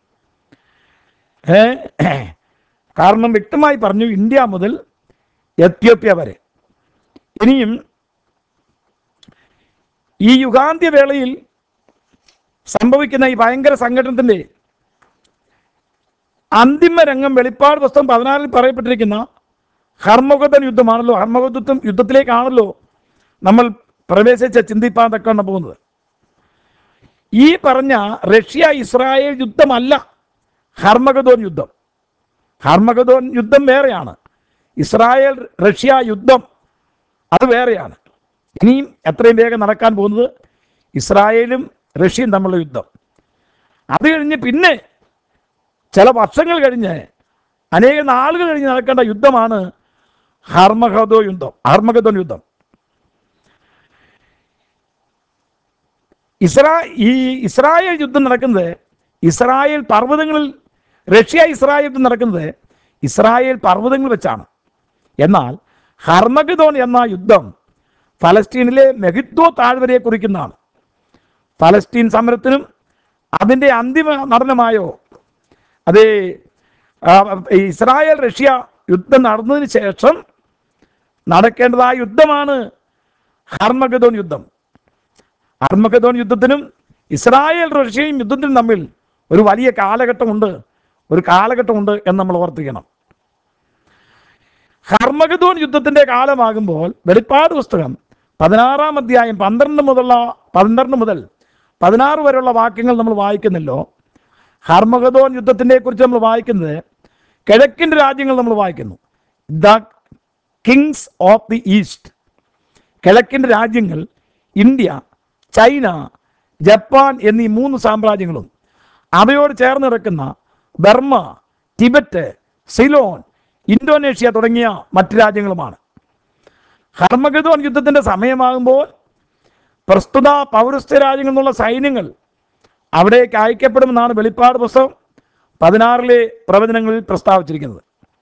ഏ? കാരണം വ്യക്തമായി പറഞ്ഞു ഇന്ത്യ മുതൽ എത്യോപ്യ വരെ ഇനിയും ഈ യുഗാന്ത്യ വേളയിൽ സംഭവിക്കുന്ന ഈ ഭയങ്കര സംഘടനത്തിൻ്റെ അന്തിമ രംഗം വെളിപ്പാട് പുസ്തകം പതിനാറിൽ പറയപ്പെട്ടിരിക്കുന്ന ഹർമഗതൻ യുദ്ധമാണല്ലോ ഹർമഗതത്വം യുദ്ധത്തിലേക്കാണല്ലോ നമ്മൾ പ്രവേശിച്ച ചിന്തിപ്പാൻ തക്കാണ് പോകുന്നത് ഈ പറഞ്ഞ റഷ്യ ഇസ്രായേൽ യുദ്ധമല്ല ഹർമഗദോൻ യുദ്ധം ഹർമഗദോൻ യുദ്ധം വേറെയാണ് ഇസ്രായേൽ റഷ്യ യുദ്ധം അത് വേറെയാണ് ഇനിയും എത്രയും വേഗം നടക്കാൻ പോകുന്നത് ഇസ്രായേലും റഷ്യയും തമ്മിലുള്ള യുദ്ധം അത് കഴിഞ്ഞ് പിന്നെ ചില വർഷങ്ങൾ കഴിഞ്ഞ് അനേക നാളുകൾ കഴിഞ്ഞ് നടക്കേണ്ട യുദ്ധമാണ് ഹർമഹദോ യുദ്ധം ഹർമഗദോൻ യുദ്ധം ഇസ്രാ ഈ ഇസ്രായേൽ യുദ്ധം നടക്കുന്നത് ഇസ്രായേൽ പർവ്വതങ്ങളിൽ റഷ്യ ഇസ്രായേൽ യുദ്ധം നടക്കുന്നത് ഇസ്രായേൽ പർവ്വതങ്ങൾ വെച്ചാണ് എന്നാൽ ഹർമഗദോൻ എന്ന യുദ്ധം ഫലസ്തീനിലെ മെഹിദ്ദോ താഴ്വരയെ കുറിക്കുന്നതാണ് ഫലസ്തീൻ സമരത്തിനും അതിൻ്റെ അന്തിമ നടനമായോ അത് ആ, ഇസ്രായേൽ റഷ്യ യുദ്ധം നടന്നതിന് ശേഷം നടക്കേണ്ടതായ യുദ്ധമാണ് ഹർമഗദോൻ യുദ്ധം ഹർമഗദോൻ യുദ്ധത്തിനും ഇസ്രായേൽ റഷ്യയും യുദ്ധത്തിനും തമ്മിൽ ഒരു വലിയ കാലഘട്ടമുണ്ട് ഒരു കാലഘട്ടമുണ്ട് എന്ന് നമ്മൾ ഓർത്തിക്കണം ഹർമഗദോൻ യുദ്ധത്തിന്റെ കാലമാകുമ്പോൾ വെളിപ്പാട് പുസ്തകം പതിനാറാം അധ്യായം പന്ത്രണ്ട് മുതലുള്ള പന്ത്രണ്ട് മുതൽ പതിനാറ് വരെയുള്ള വാക്യങ്ങൾ നമ്മൾ വായിക്കുന്നല്ലോ ഹർമഗദോൻ യുദ്ധത്തിനെ കുറിച്ച് നമ്മൾ വായിക്കുന്നത് കിഴക്കിൻ്റെ രാജ്യങ്ങൾ നമ്മൾ വായിക്കുന്നു the kings of the east കിഴക്കിൻ്റെ രാജ്യങ്ങൾ ഇന്ത്യ ചൈന ജപ്പാൻ എന്നീ മൂന്ന് സാമ്രാജ്യങ്ങളും അവയോട് ചേർന്ന് കിടക്കുന്ന ബർമ്മ ടിബറ്റ് സിലോൺ ഇന്തോനേഷ്യ തുടങ്ങിയ മറ്റ് രാജ്യങ്ങളുമാണ് ഹർമഗദോൻ യുദ്ധത്തിൻ്റെ സമയമാകുമ്പോൾ പ്രസ്തുത പൗരസ്ത്യ രാജ്യങ്ങളിൽ നിന്നുള്ള സൈന്യങ്ങൾ അവിടേക്ക് അയക്കപ്പെടുമെന്നാണ് വെളിപ്പാട് പുസ്തകം പതിനാറിലെ പ്രവചനങ്ങളിൽ പ്രസ്താവിച്ചിരിക്കുന്നത്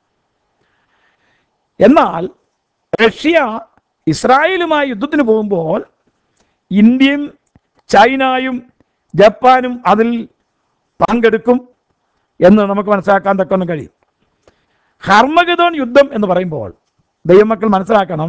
എന്നാൽ റഷ്യ ഇസ്രായേലുമായി യുദ്ധത്തിന് പോകുമ്പോൾ ഇന്ത്യയും ചൈനയും ജപ്പാനും അതിൽ പങ്കെടുക്കും എന്ന് നമുക്ക് മനസ്സിലാക്കാൻ തക്കൊന്നും കഴിയും ഹർമഗതോൻ യുദ്ധം എന്ന് പറയുമ്പോൾ ദൈവമക്കൾ മനസ്സിലാക്കണം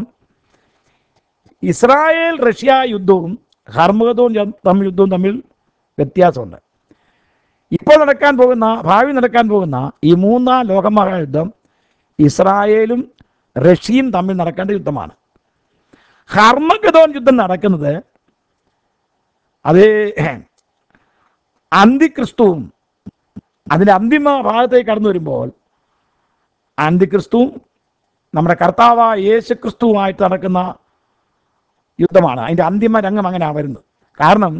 ഇസ്രായേൽ റഷ്യ യുദ്ധവും ഹർമഗതോൻ യ- തമ്മിൽ യുദ്ധവും തമ്മിൽ വ്യത്യാസമുണ്ട് ഇപ്പോൾ നടക്കാൻ പോകുന്ന ഭാവി നടക്കാൻ പോകുന്ന ഈ മൂന്നാം ലോകമഹായുദ്ധം ഇസ്രായേലും റഷ്യയും തമ്മിൽ നടക്കേണ്ട യുദ്ധമാണ് ഹർമഗതോൻ യുദ്ധം നടക്കുന്നത് അത് അന്തിക്രിസ്തുവും അതിൻ്റെ അന്തിമ ഭാഗത്തേക്ക് കടന്നു വരുമ്പോൾ അന്തിക്രിസ്തുവും നമ്മുടെ കർത്താവായ യേശു ക്രിസ്തുവുമായിട്ട് നടക്കുന്ന യുദ്ധമാണ് അതിൻ്റെ അന്തിമ രംഗം അങ്ങനെ വരുന്നത് കാരണം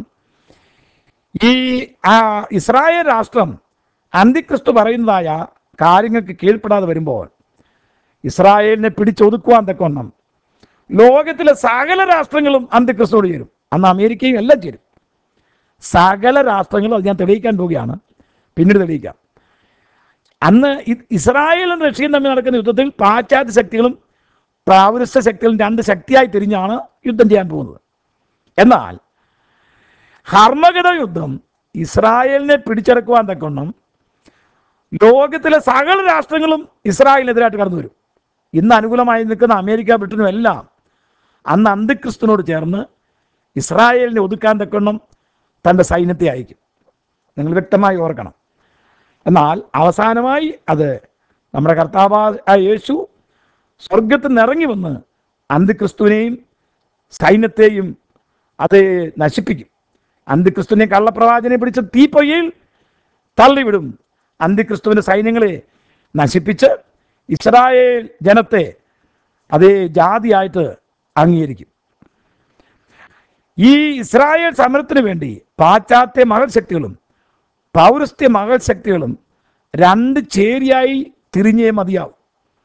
ഈ ആ ഇസ്രായേൽ രാഷ്ട്രം അന്തിക്രിസ്തു പറയുന്നതായ കാര്യങ്ങൾക്ക് കീഴ്പ്പെടാതെ വരുമ്പോൾ ഇസ്രായേലിനെ പിടിച്ചൊതുക്കുവാൻ തക്കവണ്ണം ലോകത്തിലെ സകല രാഷ്ട്രങ്ങളും അന്തിക്രിസ്തുവോട് ചേരും അന്ന് അമേരിക്കയും എല്ലാം ചേരും സകല രാഷ്ട്രങ്ങളും അത് ഞാൻ തെളിയിക്കാൻ പോവുകയാണ് പിന്നീട് തെളിയിക്കാം അന്ന് ഇ- ഇസ്രായേലും റഷ്യയും തമ്മിൽ നടക്കുന്ന യുദ്ധത്തിൽ പാശ്ചാത്യ ശക്തികളും പൗരസ്ത്യ ശക്തികളും രണ്ട് ശക്തിയായി തിരിഞ്ഞാണ് യുദ്ധം ചെയ്യാൻ പോകുന്നത് എന്നാൽ ഹർമഗത യുദ്ധം ഇസ്രായേലിനെ പിടിച്ചെടുക്കുവാൻ തക്കൊണ്ണം ലോകത്തിലെ സകല രാഷ്ട്രങ്ങളും ഇസ്രായേലിനെതിരായിട്ട് കടന്നു വരും ഇന്ന് അനുകൂലമായി നിൽക്കുന്ന അമേരിക്ക ബ്രിട്ടനും എല്ലാം അന്ന് അന്തിക്രിസ്തുവിനോട് ചേർന്ന് ഇസ്രായേലിനെ ഒതുക്കാൻ തക്കൊണ്ണം തൻ്റെ സൈന്യത്തെ അയക്കും നിങ്ങൾ വ്യക്തമായി ഓർക്കണം എന്നാൽ അവസാനമായി അത് നമ്മുടെ കർത്താവായ യേശു സ്വർഗത്തിൽ നിന്ന് ഇറങ്ങി വന്ന് അന്തിക്രിസ്തുവിനെയും സൈന്യത്തെയും അത് നശിപ്പിക്കും അന്തിക്രിസ്തുവിനെ കള്ളപ്രവാചനെ പിടിച്ച തീപ്പൊയ്യയിൽ തള്ളിവിടും അന്തിക്രിസ്തുവിൻ്റെ സൈന്യങ്ങളെ നശിപ്പിച്ച് ഇസ്രായേൽ ജനത്തെ അതേ ജാതിയായിട്ട് അംഗീകരിക്കും ഈ ഇസ്രായേൽ സമരത്തിന് വേണ്ടി പാശ്ചാത്യ മകൾ ശക്തികളും പൗരസ്ത്യ മകൾ ശക്തികളും രണ്ട് ചേരിയായി തിരിഞ്ഞേ മതിയാവും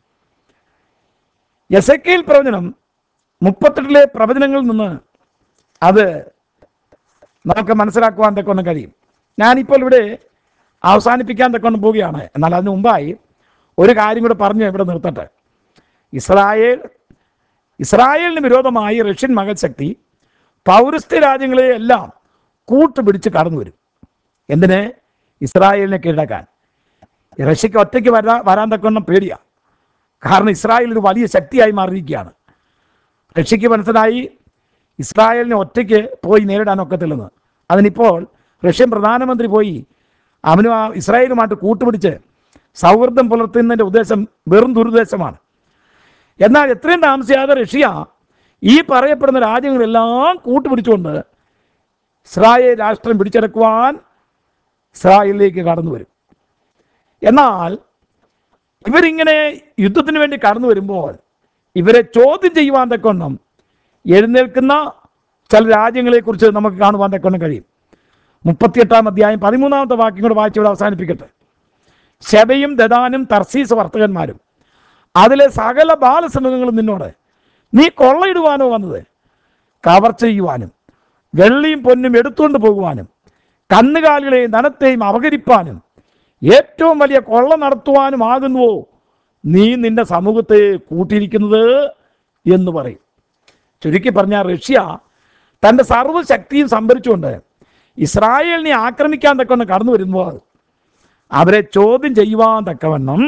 എസക്കേൽ പ്രവചനം മുപ്പത്തെട്ടിലെ പ്രവചനങ്ങളിൽ നിന്ന് അത് നമുക്ക് മനസ്സിലാക്കുവാൻ തക്കൊന്നും കഴിയും ഞാനിപ്പോൾ ഇവിടെ അവസാനിപ്പിക്കാൻ തക്കൊന്നും പോവുകയാണ് എന്നാൽ അതിന് മുമ്പായി ഒരു കാര്യം കൂടെ പറഞ്ഞ് ഇവിടെ നിർത്തട്ടെ ഇസ്രായേൽ ഇസ്രായേലിന് വിരോധമായി റഷ്യൻ മകൾ ശക്തി പൗരസ്ത്യ രാജ്യങ്ങളെ എല്ലാം കൂട്ടുപിടിച്ച് കടന്നു വരും എന്തിന് ഇസ്രായേലിനെ കീഴടക്കാൻ റഷ്യക്ക് ഒറ്റയ്ക്ക് വരാ വരാൻ തക്കൊന്നും പേടിയാണ് കാരണം ഇസ്രായേൽ ഒരു വലിയ ശക്തിയായി മാറിയിരിക്കുകയാണ് റഷ്യക്ക് മനസ്സിലായി ഇസ്രായേലിനെ ഒറ്റയ്ക്ക് പോയി നേരിടാൻ ഒക്കത്തില്ലെന്ന് അതിനിപ്പോൾ റഷ്യൻ പ്രധാനമന്ത്രി പോയി അവനും ആ ഇസ്രായേലുമായിട്ട് കൂട്ടുപിടിച്ച് സൗഹൃദം പുലർത്തുന്നതിൻ്റെ ഉദ്ദേശം വെറും ദുരുദ്ദേശമാണ് എന്നാൽ എത്രയും താമസിയാതെ റഷ്യ ഈ പറയപ്പെടുന്ന രാജ്യങ്ങളെല്ലാം കൂട്ടുപിടിച്ചുകൊണ്ട് ഇസ്രായേൽ രാഷ്ട്രം പിടിച്ചെടുക്കുവാൻ ഇസ്രായേലിലേക്ക് കടന്നു വരും എന്നാൽ ഇവരിങ്ങനെ യുദ്ധത്തിന് വേണ്ടി കടന്നു വരുമ്പോൾ ഇവരെ ചോദ്യം ചെയ്യുവാൻ തക്കൊണ്ണം എഴുന്നേൽക്കുന്ന ചില രാജ്യങ്ങളെക്കുറിച്ച് നമുക്ക് കാണുവാൻ തക്കൊണ്ണം കഴിയും മുപ്പത്തിയെട്ടാം അധ്യായം പതിമൂന്നാമത്തെ വാക്യം കൂടെ വായിച്ചിവിടെ അവസാനിപ്പിക്കട്ടെ ശബയും ദദാനും തർസീസ് വർത്തകന്മാരും അതിലെ സകല ബാലസമൂഹങ്ങളും നിന്നോട് നീ കൊള്ളയിടുവാനോ വന്നത് കവർച്ച ചെയ്യുവാനും വെള്ളിയും പൊന്നും എടുത്തുകൊണ്ട് പോകുവാനും കന്നുകാലികളെയും ധനത്തെയും അപകരിപ്പാനും ഏറ്റവും വലിയ കൊള്ള നടത്തുവാനുമാകുന്നുവോ നീ നിന്റെ സമൂഹത്തെ കൂട്ടിയിരിക്കുന്നത് എന്ന് പറയും ചുരുക്കി പറഞ്ഞാൽ റഷ്യ തൻ്റെ സർവ്വശക്തിയും സംഭരിച്ചുകൊണ്ട് ഇസ്രായേലിനെ ആക്രമിക്കാൻ തക്കവണ്ണം കടന്നു വരുമ്പോൾ അവരെ ചോദ്യം ചെയ്യുവാൻ തക്കവണ്ണം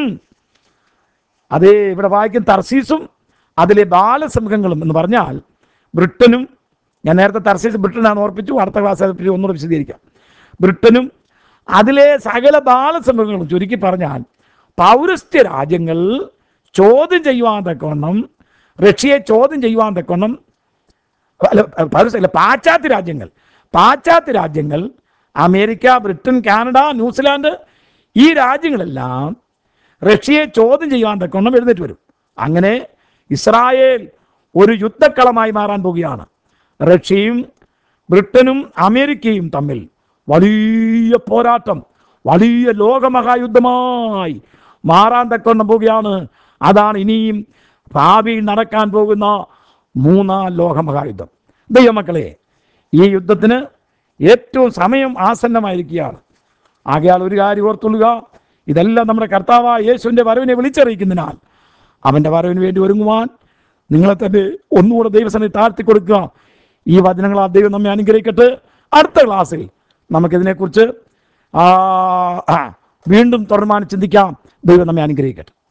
അതേ ഇവിടെ വായിക്കും തർസീസും അതിലെ ബാലസമൂഹങ്ങളും എന്ന് പറഞ്ഞാൽ ബ്രിട്ടനും ഞാൻ നേരത്തെ തർസീസ് ബ്രിട്ടനാണ് ഓർപ്പിച്ചു അടുത്ത ക്ലാസ് അത് ഒന്നുകൂടെ വിശദീകരിക്കാം ബ്രിട്ടനും അതിലെ സകല ബാലസമൂഹങ്ങളും ചുരുക്കി പറഞ്ഞാൽ പൗരസ്ത്യ രാജ്യങ്ങൾ ചോദ്യം ചെയ്യുവാൻ തക്കവണ്ണം റഷ്യയെ ചോദ്യം ചെയ്യുവാൻ തക്കവണ്ണം അല്ല പൗരസ്ത്യ അല്ല പാശ്ചാത്യ രാജ്യങ്ങൾ പാശ്ചാത്യ രാജ്യങ്ങൾ അമേരിക്ക ബ്രിട്ടൻ കാനഡ ന്യൂസിലാൻഡ് ഈ രാജ്യങ്ങളെല്ലാം റഷ്യയെ ചോദ്യം ചെയ്യുവാൻ തക്കവണ്ണം എഴുന്നേറ്റ് വരും അങ്ങനെ ഇസ്രായേൽ ഒരു യുദ്ധക്കളമായി മാറാൻ പോവുകയാണ് റഷ്യയും ബ്രിട്ടനും അമേരിക്കയും തമ്മിൽ വലിയ പോരാട്ടം വലിയ ലോകമഹായുദ്ധമായി മാറാൻ തക്കൊണ്ണം പോവുകയാണ് അതാണ് ഇനിയും ഭാവിയിൽ നടക്കാൻ പോകുന്ന മൂന്നാം ലോകമഹായുദ്ധം ദൈവമക്കളെ ഈ യുദ്ധത്തിന് ഏറ്റവും സമയം ആസന്നമായിരിക്കുകയാണ് ആകയാൽ ഒരു കാര്യം ഓർത്തുള്ളുക ഇതെല്ലാം നമ്മുടെ കർത്താവായ യേശുവിൻ്റെ വരവിനെ വിളിച്ചറിയിക്കുന്നതിനാൽ അവൻ്റെ വരവിന് വേണ്ടി ഒരുങ്ങുവാൻ നിങ്ങളെ തന്നെ ഒന്നുകൂടെ ദൈവസനെ താഴ്ത്തി കൊടുക്കുക ഈ വചനങ്ങൾ ആ ദൈവം നമ്മെ അനുഗ്രഹിക്കട്ടെ അടുത്ത ക്ലാസ്സിൽ നമുക്കിതിനെക്കുറിച്ച് ആ, ആ, വീണ്ടും തുടർമാനം ചിന്തിക്കാം ദൈവം നമ്മെ അനുഗ്രഹിക്കട്ടെ